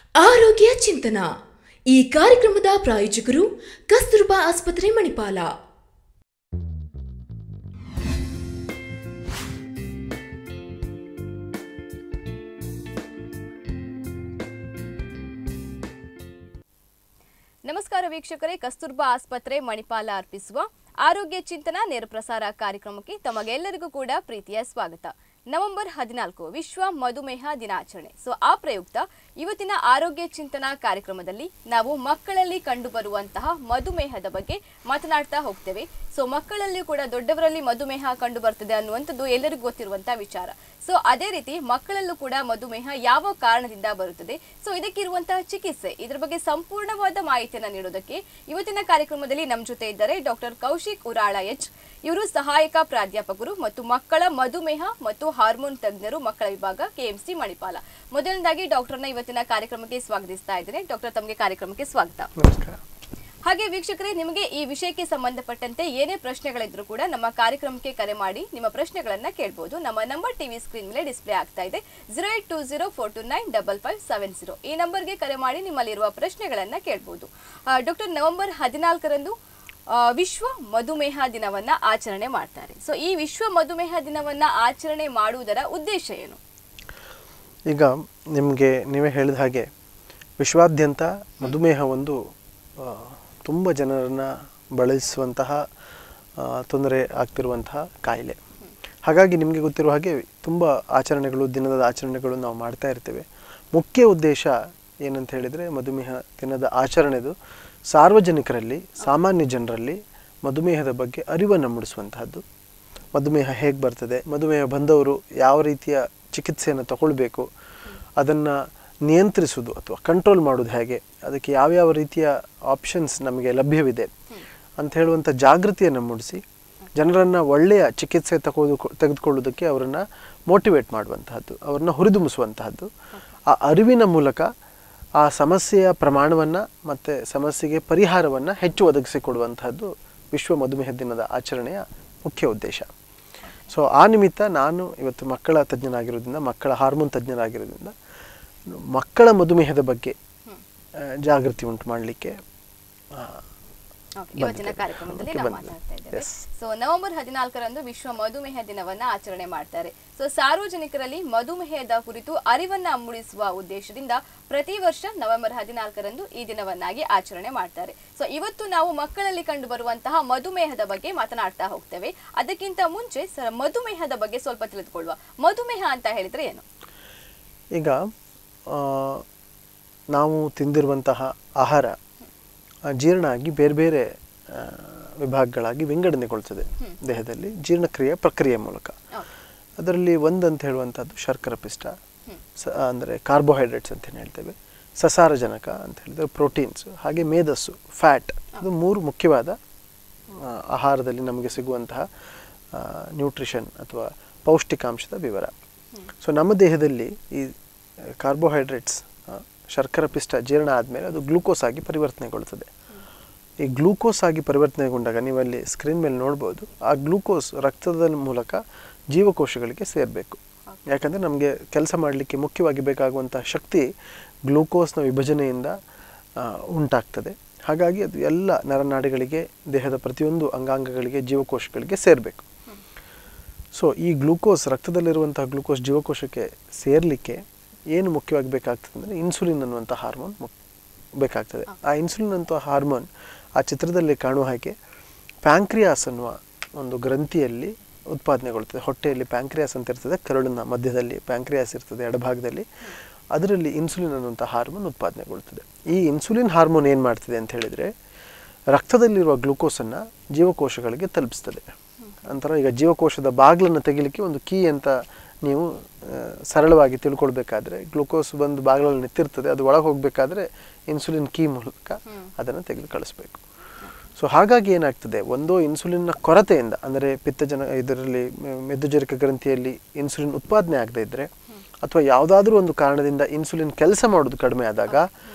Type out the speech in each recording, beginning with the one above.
ಆರೋಗ್ಯ ಚಿಂತನ ಈ ಕಾರ್ಯಕ್ರಮದ ಪ್ರಾಯೋಜಕರು ಕಸ್ತೂರ್ಬಾ ಆಸ್ಪತ್ರೆ ಮಣಿಪಾಲ ನಮಸ್ಕಾರ ವೀಕ್ಷಕರೇ ಕಸ್ತೂರ್ಬಾ ಆಸ್ಪತ್ರೆ ಮಣಿಪಾಲ ಅರ್ಪಿಸುವ ಆರೋಗ್ಯ ಚಿಂತನ ನೇರ ಪ್ರಸಾರ ಕಾರ್ಯಕ್ರಮಕ್ಕೆ ತಮಗೆಲ್ಲರಿಗೂ ಕೂಡ ಪ್ರೀತಿಯ ಸ್ವಾಗತ ನವೆಂಬರ್ ಹದಿನಾಲ್ಕು ವಿಶ್ವ ಮಧುಮೇಹ ದಿನಾಚರಣೆ ಸೊ ಆ ಪ್ರಯುಕ್ತ ಇವತ್ತಿನ ಆರೋಗ್ಯ ಚಿಂತನ ಕಾರ್ಯಕ್ರಮದಲ್ಲಿ ನಾವು ಮಕ್ಕಳಲ್ಲಿ ಕಂಡುಬರುವಂತಹ ಮಧುಮೇಹದ ಬಗ್ಗೆ ಮಾತನಾಡ್ತಾ ಹೋಗ್ತೇವೆ ಸೊ ಮಕ್ಕಳಲ್ಲಿ ಕೂಡ ದೊಡ್ಡವರಲ್ಲಿ ಮಧುಮೇಹ ಕಂಡು ಬರ್ತದೆ ಅನ್ನುವಂಥದ್ದು ಎಲ್ಲರಿಗೂ ಗೊತ್ತಿರುವಂತಹ ವಿಚಾರ ಸೊ ಅದೇ ರೀತಿ ಮಕ್ಕಳಲ್ಲೂ ಕೂಡ ಮಧುಮೇಹ ಯಾವ ಕಾರಣದಿಂದ ಬರುತ್ತದೆ ಸೊ ಇದಕ್ಕಿರುವಂತಹ ಚಿಕಿತ್ಸೆ ಇದರ ಬಗ್ಗೆ ಸಂಪೂರ್ಣವಾದ ಮಾಹಿತಿಯನ್ನು ನೀಡೋದಕ್ಕೆ ಇವತ್ತಿನ ಕಾರ್ಯಕ್ರಮದಲ್ಲಿ ನಮ್ಮ ಜೊತೆ ಇದ್ದಾರೆ ಡಾಕ್ಟರ್ ಕೌಶಿಕ್ ಉರಾಳ ಎಚ್ ಇವರು ಸಹಾಯಕ ಪ್ರಾಧ್ಯಾಪಕರು ಮತ್ತು ಮಕ್ಕಳ ಮಧುಮೇಹ ಮತ್ತು ಹಾರ್ಮೋನ್ ತಜ್ಞರು ಮಕ್ಕಳ ವಿಭಾಗ ಕೆಎಂಸಿ ಮಣಿಪಾಲ ಮೊದಲನೇದಾಗಿ ಡಾಕ್ಟರ್ನ ಇವತ್ತಿನ ಕಾರ್ಯಕ್ರಮಕ್ಕೆ ಸ್ವಾಗತಿಸ್ತಾ ಇದ್ದೇನೆ ಡಾಕ್ಟರ್ ತಮಗೆ ಕಾರ್ಯಕ್ರಮಕ್ಕೆ ಸ್ವಾಗತ ನಮಸ್ಕಾರ ಹಾಗೆ ವೀಕ್ಷಕರೇ ನಿಮಗೆ ಈ ವಿಷಯಕ್ಕೆ ಸಂಬಂಧಪಟ್ಟಂತೆ ಏನೇ ಪ್ರಶ್ನೆಗಳಿದ್ರು ಕೂಡ ನಮ್ಮ ಕಾರ್ಯಕ್ರಮಕ್ಕೆ ಕರೆ ಮಾಡಿ ನಿಮ್ಮ ಪ್ರಶ್ನೆಗಳನ್ನ ಕೇಳಬಹುದು ನಮ್ಮ ನಂಬರ್ ಟಿವಿ ಸ್ಕ್ರೀನ್ ಮೇಲೆ ಡಿಸ್ಪ್ಲೇ ಆಗ್ತಾ ಇದೆ zero eight two zero four two nine double five seven zero ಈ ನಂಬರ್ಗೆ ಕರೆ ಮಾಡಿ ನಿಮ್ಮಲ್ಲಿರುವ ಪ್ರಶ್ನೆಗಳನ್ನ ಕೇಳಬಹುದು ಡಾಕ್ಟರ್ ನವೆಂಬರ್ ಹದಿನಾಲ್ಕರಂದು ಆ, ವಿಶ್ವ ಮಧುಮೇಹ ದಿನವನ್ನ ಆಚರಣೆ ಮಾಡ್ತಾರೆ ಸೊ ಈ ವಿಶ್ವ ಮಧುಮೇಹ ದಿನವನ್ನ ಆಚರಣೆ ಮಾಡುವುದರ ಉದ್ದೇಶ ಏನು ಈಗ ನಿಮಗೆ ನೀವೇ ಹೇಳಿದ ಹಾಗೆ ವಿಶ್ವಾದ್ಯಂತ ಮಧುಮೇಹ ಒಂದು ತುಂಬ ಜನರನ್ನು ಬಳಲಿಸುವಂತಹ ಆ, ತೊಂದರೆ ಆಗ್ತಿರುವಂತಹ ಕಾಯಿಲೆ ಹಾಗಾಗಿ ನಿಮಗೆ ಗೊತ್ತಿರುವ ಹಾಗೆ ತುಂಬ ಆಚರಣೆಗಳು ದಿನದ ಆಚರಣೆಗಳು ನಾವು ಮಾಡ್ತಾ ಇರ್ತೇವೆ ಮುಖ್ಯ ಉದ್ದೇಶ ಏನಂತ ಹೇಳಿದರೆ ಮಧುಮೇಹ ದಿನದ ಆಚರಣೆದು ಸಾರ್ವಜನಿಕರಲ್ಲಿ ಸಾಮಾನ್ಯ ಜನರಲ್ಲಿ ಮಧುಮೇಹದ ಬಗ್ಗೆ ಅರಿವನ್ನು ಮೂಡಿಸುವಂತಹದ್ದು ಮಧುಮೇಹ ಹೇಗೆ ಬರ್ತದೆ ಮಧುಮೇಹ ಬಂದವರು ಯಾವ ರೀತಿಯ ಚಿಕಿತ್ಸೆಯನ್ನು ತಗೊಳ್ಬೇಕು ಅದನ್ನು ನಿಯಂತ್ರಿಸುವುದು ಅಥವಾ ಕಂಟ್ರೋಲ್ ಮಾಡೋದು ಹೇಗೆ ಅದಕ್ಕೆ ಯಾವ್ಯಾವ ರೀತಿಯ ಆಪ್ಷನ್ಸ್ ನಮಗೆ ಲಭ್ಯವಿದೆ ಅಂತ ಹೇಳುವಂಥ ಜಾಗೃತಿಯನ್ನು ಮೂಡಿಸಿ ಜನರನ್ನು ಒಳ್ಳೆಯ ಚಿಕಿತ್ಸೆ ತಗೊಳ್ಳೋದು ತೆಗೆದುಕೊಳ್ಳೋದಕ್ಕೆ ಅವರನ್ನು ಮೋಟಿವೇಟ್ ಮಾಡುವಂತಹದ್ದು ಅವರನ್ನು ಹುರಿದುಂಬಿಸುವಂತಹದ್ದು ಆ ಅರಿವಿನ ಮೂಲಕ ಆ ಸಮಸ್ಯೆಯ ಪ್ರಮಾಣವನ್ನು ಮತ್ತು ಸಮಸ್ಯೆಗೆ ಪರಿಹಾರವನ್ನು ಹೆಚ್ಚು ಒದಗಿಸಿಕೊಡುವಂತಹದ್ದು ವಿಶ್ವ ಮಧುಮೇಹ ದಿನದ ಆಚರಣೆಯ ಮುಖ್ಯ ಉದ್ದೇಶ ಸೊ ಆ ನಿಮಿತ್ತ ನಾನು ಇವತ್ತು ಮಕ್ಕಳ ತಜ್ಞನಾಗಿರೋದ್ರಿಂದ ಮಕ್ಕಳ ಹಾರ್ಮೋನ್ ತಜ್ಞರಾಗಿರೋದ್ರಿಂದ ಮಕ್ಕಳ ಮಧುಮೇಹದ ಬಗ್ಗೆ ಆ, ಜಾಗೃತಿ ಉಂಟು ಮಾಡಲಿಕ್ಕೆ Okay, ಇವತ್ತಿನ ಬಂದಿದೆ. ಕಾರ್ಯಕ್ರಮದಲ್ಲಿ Okay, ನಾವು ಬಂದಿದೆ. ಮಾತಾಡ್ತಾ ಇದ್ದೇವೆ Yes. ಸೊ ನವೆಂಬರ್ ಹದಿನಾಲ್ಕರಂದು ವಿಶ್ವ ಮಧುಮೇಹ ದಿನವನ್ನ ಆಚರಣೆ ಮಾಡ್ತಾರೆ ಸೊ ಸಾರ್ವಜನಿಕರಲ್ಲಿ ಮಧುಮೇಹದ ಕುರಿತು ಅರಿವನ್ನ ಮೂಡಿಸುವ ಉದ್ದೇಶದಿಂದ ಪ್ರತಿ ವರ್ಷ ನವೆಂಬರ್ ಹದಿನಾಲ್ಕರಂದು ಈ ದಿನವನ್ನಾಗಿ ಆಚರಣೆ ಮಾಡ್ತಾರೆ ಸೊ ಇವತ್ತು ನಾವು ಮಕ್ಕಳಲ್ಲಿ ಕಂಡು ಬರುವಂತಹ ಮಧುಮೇಹದ ಬಗ್ಗೆ ಮಾತನಾಡ್ತಾ ಹೋಗ್ತೇವೆ ಅದಕ್ಕಿಂತ ಮುಂಚೆ ಸರ್ ಮಧುಮೇಹದ ಬಗ್ಗೆ ಸ್ವಲ್ಪ ತಿಳಿದುಕೊಳ್ಳುವ ಮಧುಮೇಹ ಅಂತ ಹೇಳಿದ್ರೆ ಏನು ಈಗ ಆ, ನಾವು ತಿಂದಿರುವಂತಹ ಆಹಾರ ಆ, ಜೀರ್ಣ ಆಗಿ ಬೇರೆ ಬೇರೆ ಆ, ವಿಭಾಗಗಳಾಗಿ ವಿಂಗಡಣೆಗೊಳ್ತದೆ ದೇಹದಲ್ಲಿ ಜೀರ್ಣಕ್ರಿಯೆ ಪ್ರಕ್ರಿಯೆ ಮೂಲಕ ಅದರಲ್ಲಿ ಒಂದಂತ ಹೇಳುವಂಥದ್ದು ಶರ್ಕರ ಪಿಷ್ಟ ಸ ಅಂದರೆ ಕಾರ್ಬೋಹೈಡ್ರೇಟ್ಸ್ ಅಂತ ಏನು ಹೇಳ್ತೇವೆ ಸಸಾರಜನಕ ಅಂತ ಹೇಳಿದ್ರೆ ಪ್ರೋಟೀನ್ಸ್ ಹಾಗೆ ಮೇಧಸ್ಸು ಫ್ಯಾಟ್ ಅದು ಮೂರು ಮುಖ್ಯವಾದ ಆ, ಆಹಾರದಲ್ಲಿ ನಮಗೆ ಸಿಗುವಂತಹ ನ್ಯೂಟ್ರಿಷನ್ ಅಥವಾ ಪೌಷ್ಟಿಕಾಂಶದ ವಿವರ ಸೊ ನಮ್ಮ ದೇಹದಲ್ಲಿ ಈ ಕಾರ್ಬೋಹೈಡ್ರೇಟ್ಸ್ ಶರ್ಕರ ಪಿಷ್ಟ ಜೀರ್ಣ ಆದಮೇಲೆ ಅದು ಗ್ಲೂಕೋಸ್ ಆಗಿ ಪರಿವರ್ತನೆಗೊಳ್ತದೆ ಈ ಗ್ಲೂಕೋಸ್ ಆಗಿ ಪರಿವರ್ತನೆಗೊಂಡಾಗ ನೀವಲ್ಲಿ ಸ್ಕ್ರೀನ್ ಮೇಲೆ ನೋಡ್ಬೋದು ಆ ಗ್ಲೂಕೋಸ್ ರಕ್ತದ ಮೂಲಕ ಜೀವಕೋಶಗಳಿಗೆ ಸೇರಬೇಕು ಯಾಕಂದರೆ ನಮಗೆ ಕೆಲಸ ಮಾಡಲಿಕ್ಕೆ ಮುಖ್ಯವಾಗಿ ಬೇಕಾಗುವಂಥ ಶಕ್ತಿ ಗ್ಲೂಕೋಸ್ನ ವಿಭಜನೆಯಿಂದ ಆ, ಉಂಟಾಗ್ತದೆ ಹಾಗಾಗಿ ಅದು ಎಲ್ಲ ನರನಾಡಿಗಳಿಗೆ ದೇಹದ ಪ್ರತಿಯೊಂದು ಅಂಗಾಂಗಗಳಿಗೆ ಜೀವಕೋಶಗಳಿಗೆ ಸೇರಬೇಕು ಸೊ ಈ ಗ್ಲೂಕೋಸ್ ರಕ್ತದಲ್ಲಿರುವಂತಹ ಗ್ಲೂಕೋಸ್ ಜೀವಕೋಶಕ್ಕೆ ಸೇರಲಿಕ್ಕೆ ಏನು ಮುಖ್ಯವಾಗಿ ಬೇಕಾಗ್ತದೆ ಅಂದರೆ ಇನ್ಸುಲಿನ್ ಅನ್ನುವಂಥ ಹಾರ್ಮೋನ್ ಮುಕ್ ಬೇಕಾಗ್ತದೆ ಆ ಇನ್ಸುಲಿನ್ ಅಂತ ಹಾರ್ಮೋನ್ ಆ ಚಿತ್ರದಲ್ಲಿ ಕಾಣುವ ಹಾಗೆ ಪ್ಯಾಂಕ್ರಿಯಾಸ್ ಅನ್ನುವ ಒಂದು ಗ್ರಂಥಿಯಲ್ಲಿ ಉತ್ಪಾದನೆಗೊಳ್ತದೆ ಹೊಟ್ಟೆಯಲ್ಲಿ ಪ್ಯಾಂಕ್ರಿಯಾಸ್ ಅಂತ ಇರ್ತದೆ ಕರುಳಿನ ಮಧ್ಯದಲ್ಲಿ ಪ್ಯಾಂಕ್ರಿಯಾಸ್ ಇರ್ತದೆ ಎಡಭಾಗದಲ್ಲಿ ಅದರಲ್ಲಿ ಇನ್ಸುಲಿನ್ ಅನ್ನುವಂಥ ಹಾರ್ಮೋನ್ ಉತ್ಪಾದನೆಗೊಳ್ತದೆ ಈ ಇನ್ಸುಲಿನ್ ಹಾರ್ಮೋನ್ ಏನು ಮಾಡ್ತದೆ ಅಂತ ಹೇಳಿದರೆ ರಕ್ತದಲ್ಲಿರುವ ಗ್ಲೂಕೋಸನ್ನು ಜೀವಕೋಶಗಳಿಗೆ ತಲುಪಿಸ್ತದೆ ನಂತರ ಈಗ ಜೀವಕೋಶದ ಬಾಗಿಲನ್ನು ತೆಗಿಲಿಕ್ಕೆ ಒಂದು ಕೀ ಅಂತ ನೀವು ಆ, ಸರಳವಾಗಿ ತಿಳ್ಕೊಳ್ಬೇಕಾದ್ರೆ ಗ್ಲೂಕೋಸ್ ಬಂದು ಬಾಗಿಲಲ್ಲಿ ನಿಂತಿರ್ತದೆ ಅದು ಒಳಗೆ ಹೋಗಬೇಕಾದ್ರೆ ಇನ್ಸುಲಿನ್ ಕೀ ಮೂಲಕ ಅದನ್ನು ತೆಗೆದು ಕಳಿಸ್ಬೇಕು ಸೊ ಹಾಗಾಗಿ ಏನಾಗ್ತದೆ ಒಂದು ಇನ್ಸುಲಿನ್ನ ಕೊರತೆಯಿಂದ ಅಂದರೆ ಪಿತ್ತಜನ ಇದರಲ್ಲಿ ಮೆ- ಮೆದುಜರಿಕ ಗ್ರಂಥಿಯಲ್ಲಿ ಇನ್ಸುಲಿನ್ ಉತ್ಪಾದನೆ ಆಗದೇ ಇದ್ದರೆ ಅಥವಾ ಯಾವುದಾದ್ರೂ ಒಂದು ಕಾರಣದಿಂದ ಇನ್ಸುಲಿನ್ ಕೆಲಸ ಮಾಡೋದು ಕಡಿಮೆ ಆದಾಗ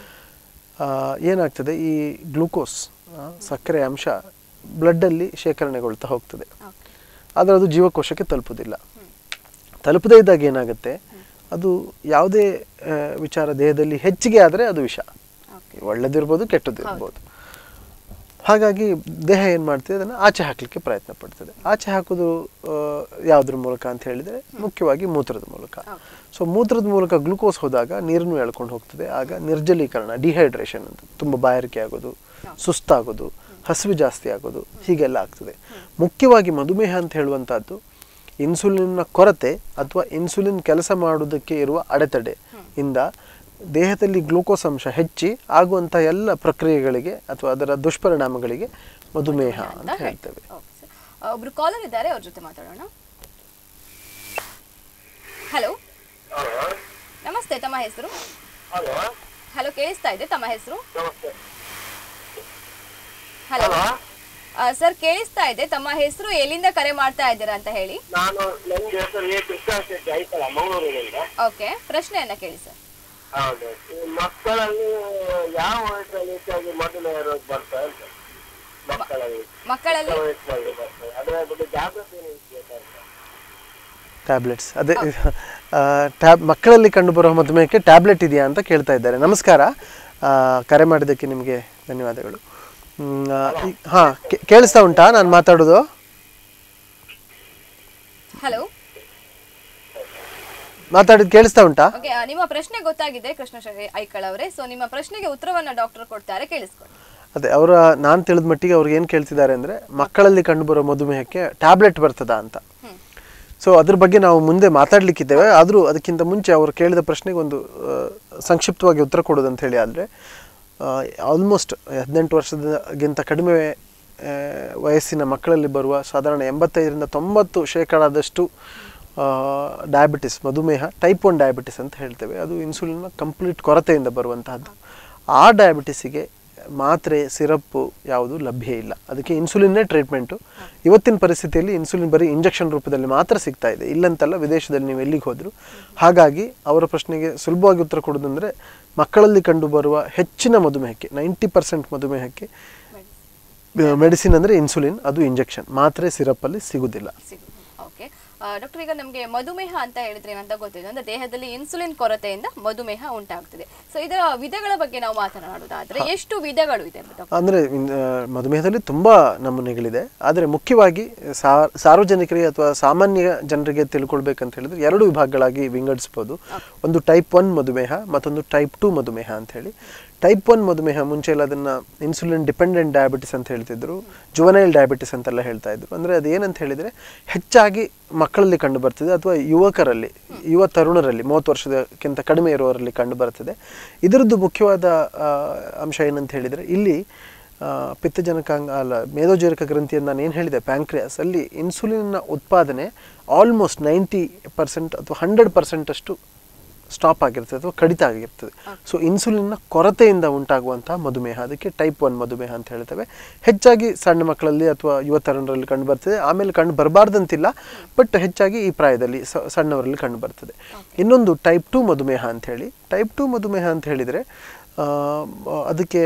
ಆ, ಏನಾಗ್ತದೆ ಈ ಗ್ಲೂಕೋಸ್ ಆ, ಸಕ್ಕರೆ ಅಂಶ ಬ್ಲಡ್ಡಲ್ಲಿ ಶೇಖರಣೆಗೊಳ್ತಾ ಹೋಗ್ತದೆ ಆದರೆ ಅದು ಜೀವಕೋಶಕ್ಕೆ ತಲುಪುವುದಿಲ್ಲ ತಲುಪದೇ ಇದ್ದಾಗ ಏನಾಗುತ್ತೆ ಅದು ಯಾವುದೇ ಆ, ವಿಚಾರ ದೇಹದಲ್ಲಿ ಹೆಚ್ಚಿಗೆ ಆದರೆ ಅದು ವಿಷ ಒಳ್ಳೆದಿರ್ಬೋದು ಕೆಟ್ಟದಿರ್ಬೋದು ಹಾಗಾಗಿ ದೇಹ ಏನು ಮಾಡ್ತದೆ ಅದನ್ನು ಆಚೆ ಹಾಕಲಿಕ್ಕೆ ಪ್ರಯತ್ನ ಪಡ್ತದೆ ಆಚೆ ಹಾಕೋದು ಆ, ಯಾವುದ್ರ ಮೂಲಕ ಅಂತ ಹೇಳಿದರೆ ಮುಖ್ಯವಾಗಿ ಮೂತ್ರದ ಮೂಲಕ ಸೊ ಮೂತ್ರದ ಮೂಲಕ ಗ್ಲೂಕೋಸ್ ಹೋದಾಗ ನೀರನ್ನು ಎಳ್ಕೊಂಡು ಹೋಗ್ತದೆ ಆಗ ನಿರ್ಜಲೀಕರಣ ಡಿಹೈಡ್ರೇಷನ್ ಅಂತ ತುಂಬ ಬಾಯಾರಿಕೆ ಆಗೋದು ಸುಸ್ತಾಗೋದು ಹಸಿವು ಜಾಸ್ತಿ ಆಗೋದು ಹೀಗೆಲ್ಲ ಆಗ್ತದೆ ಮುಖ್ಯವಾಗಿ ಮಧುಮೇಹ ಅಂತ ಹೇಳುವಂಥದ್ದು ಇನ್ಸುಲಿನ್ನ ಕೊರತೆ ಅಥವಾ ಇನ್ಸುಲಿನ್ ಕೆಲಸ ಮಾಡುವುದಕ್ಕೆ ಇರುವ ಅಡೆತಡೆ ಇಂದ ದೇಹದಲ್ಲಿ ಗ್ಲೂಕೋಸ್ ಅಂಶ ಹೆಚ್ಚಿ ಆಗುವಂಥ ಎಲ್ಲ ಪ್ರಕ್ರಿಯೆಗಳಿಗೆ ಅಥವಾ ಅದರ ದುಷ್ಪರಿಣಾಮಗಳಿಗೆ ಮಧುಮೇಹ ಅಂತ ಹೇಳ್ತೇವೆ ಓಕೆ ಸರ್. ಆ, ಒಬ್ರು ಕಾಲರ್ ಇದ್ದಾರೆ ಅವ್ರ ಜೊತೆ ಮಾತಾಡೋಣ ಹಲೋ ನಮಸ್ತೆ ತಮ್ಮ ಹೆಸರು ಹಲೋ ಹಲೋ ಕೇಳಿಸ್ತಾ ಇದೆ ತಮ್ಮ ಹೆಸರು ನಮಸ್ತೆ ಹಲೋ ಸರ್ ಕೇಳಿಸ್ತಾ ಇದೆ ತಮ್ಮ ಹೆಸರು ಎಲ್ಲಿಂದ ಕರೆ ಮಾಡ್ತಾ ಇದ್ದೀರಾ ಅಂತ ಹೇಳಿ ನಾನು ನನಗೆ ಹೆಸರು ಎ ಕೃಷ್ಣ ಶೆಟ್ಟಿ ಆಯ್ತಲ್ಲ ಮಂಗಳೂರಿನಿಂದ ಓಕೆ ಪ್ರಶ್ನೆಯನ್ನ ಕೇಳಿ ಸರ್ ಹೌದು ಈ ಮಕ್ಕಳಲ್ಲಿ ಯಾವ ವಯಸ್ಸಲ್ಲಿ ಹೆಚ್ಚಾಗಿ ಮಧುಮೇಹ ರೋಗ ಬರ್ತದೆ ಅಂತ ಮಕ್ಕಳಲ್ಲಿ ಮಕ್ಕಳಲ್ಲಿ ಚಿಕ್ಕ ವಯಸ್ಸಿನಲ್ಲಿ ಬರ್ತದೆ ಅದರ ಬಗ್ಗೆ ಜಾಗೃತಿ ವಹಿಸ್ಬೇಕಂತ ಟ್ಯಾಬ್ಲೆಟ್ಸ್ ಅದೇ ಆ, ಟ್ಯಾಬ್ ಮಕ್ಕಳಲ್ಲಿ ಕಂಡುಬರುವ ಮಧುಮೇಹಕ್ಕೆ ಟ್ಯಾಬ್ಲೆಟ್ ಇದೆಯಾ ಅಂತ ಕೇಳ್ತಾ ಇದ್ದಾರೆ ನಮಸ್ಕಾರ ಆ, ಕರೆ ಮಾಡಿದ್ದಕ್ಕೆ ನಿಮಗೆ ಧನ್ಯವಾದಗಳು ಹ್ಮ್, ಆ, ಈ- ಹಾ ಕೇ- ಕೇಳಿಸ್ತಾ ಉಂಟಾ ನಾನು ಮಾತಾಡೋದು ಹಲೋ ಮಾತಾಡಿದ್ ಕೇಳಿಸ್ತಾ ಉಂಟಾ ಓಕೆ ನಿಮ್ಮ ಪ್ರಶ್ನೆ ಗೊತ್ತಾಗಿದೆ ಕೃಷ್ಣ ಶೆಟ್ಟಿ ಐಕಳ್ ಅವರೇ ಸೊ ನಿಮ್ಮ ಪ್ರಶ್ನೆಗೆ ಉತ್ತರವನ್ನ ಡಾಕ್ಟರ್ ಕೊಡ್ತಾರೆ ಕೇಳಿಸ್ಕೊಳ್ಳಿ ಅದೇ ಅವರ ನಾನು ತಿಳಿದ ಮಟ್ಟಿಗೆ ಅವ್ರಿಗೆ ಏನು ಕೇಳ್ತಿದ್ದಾರೆ ಅಂದರೆ ಮಕ್ಕಳಲ್ಲಿ ಕಂಡುಬರೋ ಮಧುಮೇಹಕ್ಕೆ ಟ್ಯಾಬ್ಲೆಟ್ ಬರ್ತದಾ ಅಂತ ಸೊ ಅದ್ರ ಬಗ್ಗೆ ನಾವು ಮುಂದೆ ಮಾತಾಡ್ಲಿಕ್ಕಿದ್ದೇವೆ ಆದರೂ ಅದಕ್ಕಿಂತ ಮುಂಚೆ ಅವರು ಕೇಳಿದ ಪ್ರಶ್ನೆಗೆ ಒಂದು ಆ, ಸಂಕ್ಷಿಪ್ತವಾಗಿ ಉತ್ತರ ಕೊಡೋದು ಅಂತ ಹೇಳಿ ಆದರೆ ಆಲ್ಮೋಸ್ಟ್ ಹದಿನೆಂಟು ವರ್ಷದಗಿಂತ ಕಡಿಮೆ ಆ, ವಯಸ್ಸಿನ ಮಕ್ಕಳಲ್ಲಿ ಬರುವ ಸಾಧಾರಣ ಎಂಬತ್ತೈದರಿಂದ ತೊಂಬತ್ತು ಶೇಕಡಾದಷ್ಟು ಡಯಾಬಿಟಿಸ್ ಮಧುಮೇಹ ಟೈಪ್ ಒನ್ ಡಯಾಬಿಟಿಸ್ ಅಂತ ಹೇಳ್ತೇವೆ ಅದು ಇನ್ಸುಲಿನ್ನ ಕಂಪ್ಲೀಟ್ ಕೊರತೆಯಿಂದ ಬರುವಂತಹದ್ದು ಆ ಡಯಾಬಿಟಿಸಿಗೆ ಮಾತ್ರೆ ಸಿರಪ್ಪು ಯಾವುದು ಲಭ್ಯ ಇಲ್ಲ ಅದಕ್ಕೆ ಇನ್ಸುಲಿನ್ನೇ ಟ್ರೀಟ್ಮೆಂಟು ಇವತ್ತಿನ ಪರಿಸ್ಥಿತಿಯಲ್ಲಿ ಇನ್ಸುಲಿನ್ ಬರೀ ಇಂಜೆಕ್ಷನ್ ರೂಪದಲ್ಲಿ ಮಾತ್ರ ಸಿಗ್ತಾ ಇದೆ ಇಲ್ಲಂತಲ್ಲ ವಿದೇಶದಲ್ಲಿ ನೀವು ಎಲ್ಲಿಗೆ ಹೋದ್ರು ಹಾಗಾಗಿ ಅವರ ಪ್ರಶ್ನೆಗೆ ಸುಲಭವಾಗಿ ಉತ್ತರ ಕೊಡೋದಂದ್ರೆ ಮಕ್ಕಳಲ್ಲಿ ಕಂಡುಬರುವ ಹೆಚ್ಚಿನ ಮಧುಮೇಹಕ್ಕೆ ನೈಂಟಿ ಪರ್ಸೆಂಟ್ ಮಧುಮೇಹಕ್ಕೆ ಮೆಡಿಸಿನ್ ಅಂದರೆ ಇನ್ಸುಲಿನ್ ಅದು ಇಂಜೆಕ್ಷನ್ ಮಾತ್ರೆ ಸಿರಪ್ಪಲ್ಲಿ ಸಿಗುವುದಿಲ್ಲ ಸಿಗುತ್ತೆ ಓಕೆ ಡಾಕ್ಟರ್ ಈಗ ನಮಗೆ ಮಧುಮೇಹ ಅಂತ ಹೇಳಿದ್ರೆ ಏನಂತ ಗೊತ್ತಿದೆ ಅಂದ್ರೆ ದೇಹದಲ್ಲಿ ಇನ್ಸುಲಿನ್ ಕೊರತೆಯಿಂದ ಮಧುಮೇಹ ಉಂಟಾಗ್ತದೆ ಸೊ ಇದರ ವಿಧಗಳ ಬಗ್ಗೆ ನಾವು ಮಾತನಾಡೋದಾದ್ರೆ ಎಷ್ಟು ವಿಧಗಳು ಇದೆ ಡಾಕ್ಟರ್ ಅಂದರೆ ಮಧುಮೇಹದಲ್ಲಿ ತುಂಬ ನಮೂನೆಗಳಿದೆ ಆದರೆ ಮುಖ್ಯವಾಗಿ ಸಾ- ಸಾರ್ವಜನಿಕರಿಗೆ ಅಥವಾ ಸಾಮಾನ್ಯ ಜನರಿಗೆ ತಿಳ್ಕೊಳ್ಬೇಕಂತ ಹೇಳಿದ್ರೆ ಎರಡು ವಿಭಾಗಗಳಾಗಿ ವಿಂಗಡಿಸ್ಬೋದು ಒಂದು ಟೈಪ್ ಒನ್ ಮಧುಮೇಹ ಮತ್ತೊಂದು ಟೈಪ್ ಟು ಮಧುಮೇಹ ಅಂತ ಹೇಳಿ ಟೈಪ್ ಒನ್ ಮಧುಮೇಹ ಮುಂಚೆ ಎಲ್ಲ ಅದನ್ನು ಇನ್ಸುಲಿನ್ ಡಿಪೆಂಡೆಂಟ್ ಡಯಾಬಿಟಿಸ್ ಅಂತ ಹೇಳ್ತಿದ್ರು ಜುವನೈಲ್ ಡಯಾಬಿಟಿಸ್ ಅಂತೆಲ್ಲ ಹೇಳ್ತಾ ಇದ್ರು ಅಂದರೆ ಅದು ಏನಂತ ಹೇಳಿದರೆ ಹೆಚ್ಚಾಗಿ ಮಕ್ಕಳಲ್ಲಿ ಕಂಡು ಬರ್ತದೆ ಅಥವಾ ಯುವಕರಲ್ಲಿ ಯುವ ತರುಣರಲ್ಲಿ ಮೂವತ್ತು ವರ್ಷದಕ್ಕಿಂತ ಕಡಿಮೆ ಇರುವವರಲ್ಲಿ ಕಂಡು ಬರ್ತದೆ ಇದರದ್ದು ಮುಖ್ಯವಾದ ಆ, ಅಂಶ ಏನಂತ ಹೇಳಿದರೆ ಇಲ್ಲಿ ಆ, ಪಿತ್ತಜನಕಾಂಗ ಅಲ್ಲ ಮೇದೋಜೀರಕ ಗ್ರಂಥಿ ಅಂತ ನಾನು ಏನು ಹೇಳಿದೆ ಪ್ಯಾಂಕ್ರಿಯಾಸ್ ಅಲ್ಲಿ ಇನ್ಸುಲಿನ್ನ ಉತ್ಪಾದನೆ ಆಲ್ಮೋಸ್ಟ್ ನೈಂಟಿ ಪರ್ಸೆಂಟ್ ಅಥವಾ ಹಂಡ್ರೆಡ್ ಪರ್ಸೆಂಟ್ ಅಷ್ಟು ಸ್ಟಾಪ್ ಆಗಿರ್ತದೆ ಅಥವಾ ಕಡಿತ ಆಗಿರ್ತದೆ ಸೊ ಇನ್ಸುಲಿನ್ನ ಕೊರತೆಯಿಂದ ಉಂಟಾಗುವಂತಹ ಮಧುಮೇಹ ಅದಕ್ಕೆ ಟೈಪ್ ಒನ್ ಮಧುಮೇಹ ಅಂತ ಹೇಳ್ತೇವೆ ಹೆಚ್ಚಾಗಿ ಸಣ್ಣ ಮಕ್ಕಳಲ್ಲಿ ಅಥವಾ ಯುವ ತರುಣರಲ್ಲಿ ಕಂಡು ಬರ್ತದೆ ಆಮೇಲೆ ಕಂಡು ಬರಬಾರ್ದಂತಿಲ್ಲ ಬಟ್ ಹೆಚ್ಚಾಗಿ ಈ ಪ್ರಾಯದಲ್ಲಿ ಸ- ಸಣ್ಣವರಲ್ಲಿ ಕಂಡು ಬರ್ತದೆ ಇನ್ನೊಂದು ಟೈಪ್ ಟು ಮಧುಮೇಹ ಅಂತ ಹೇಳಿ ಟೈಪ್ ಟು ಮಧುಮೇಹ ಅಂತ ಹೇಳಿದರೆ ಆ, ಅದಕ್ಕೆ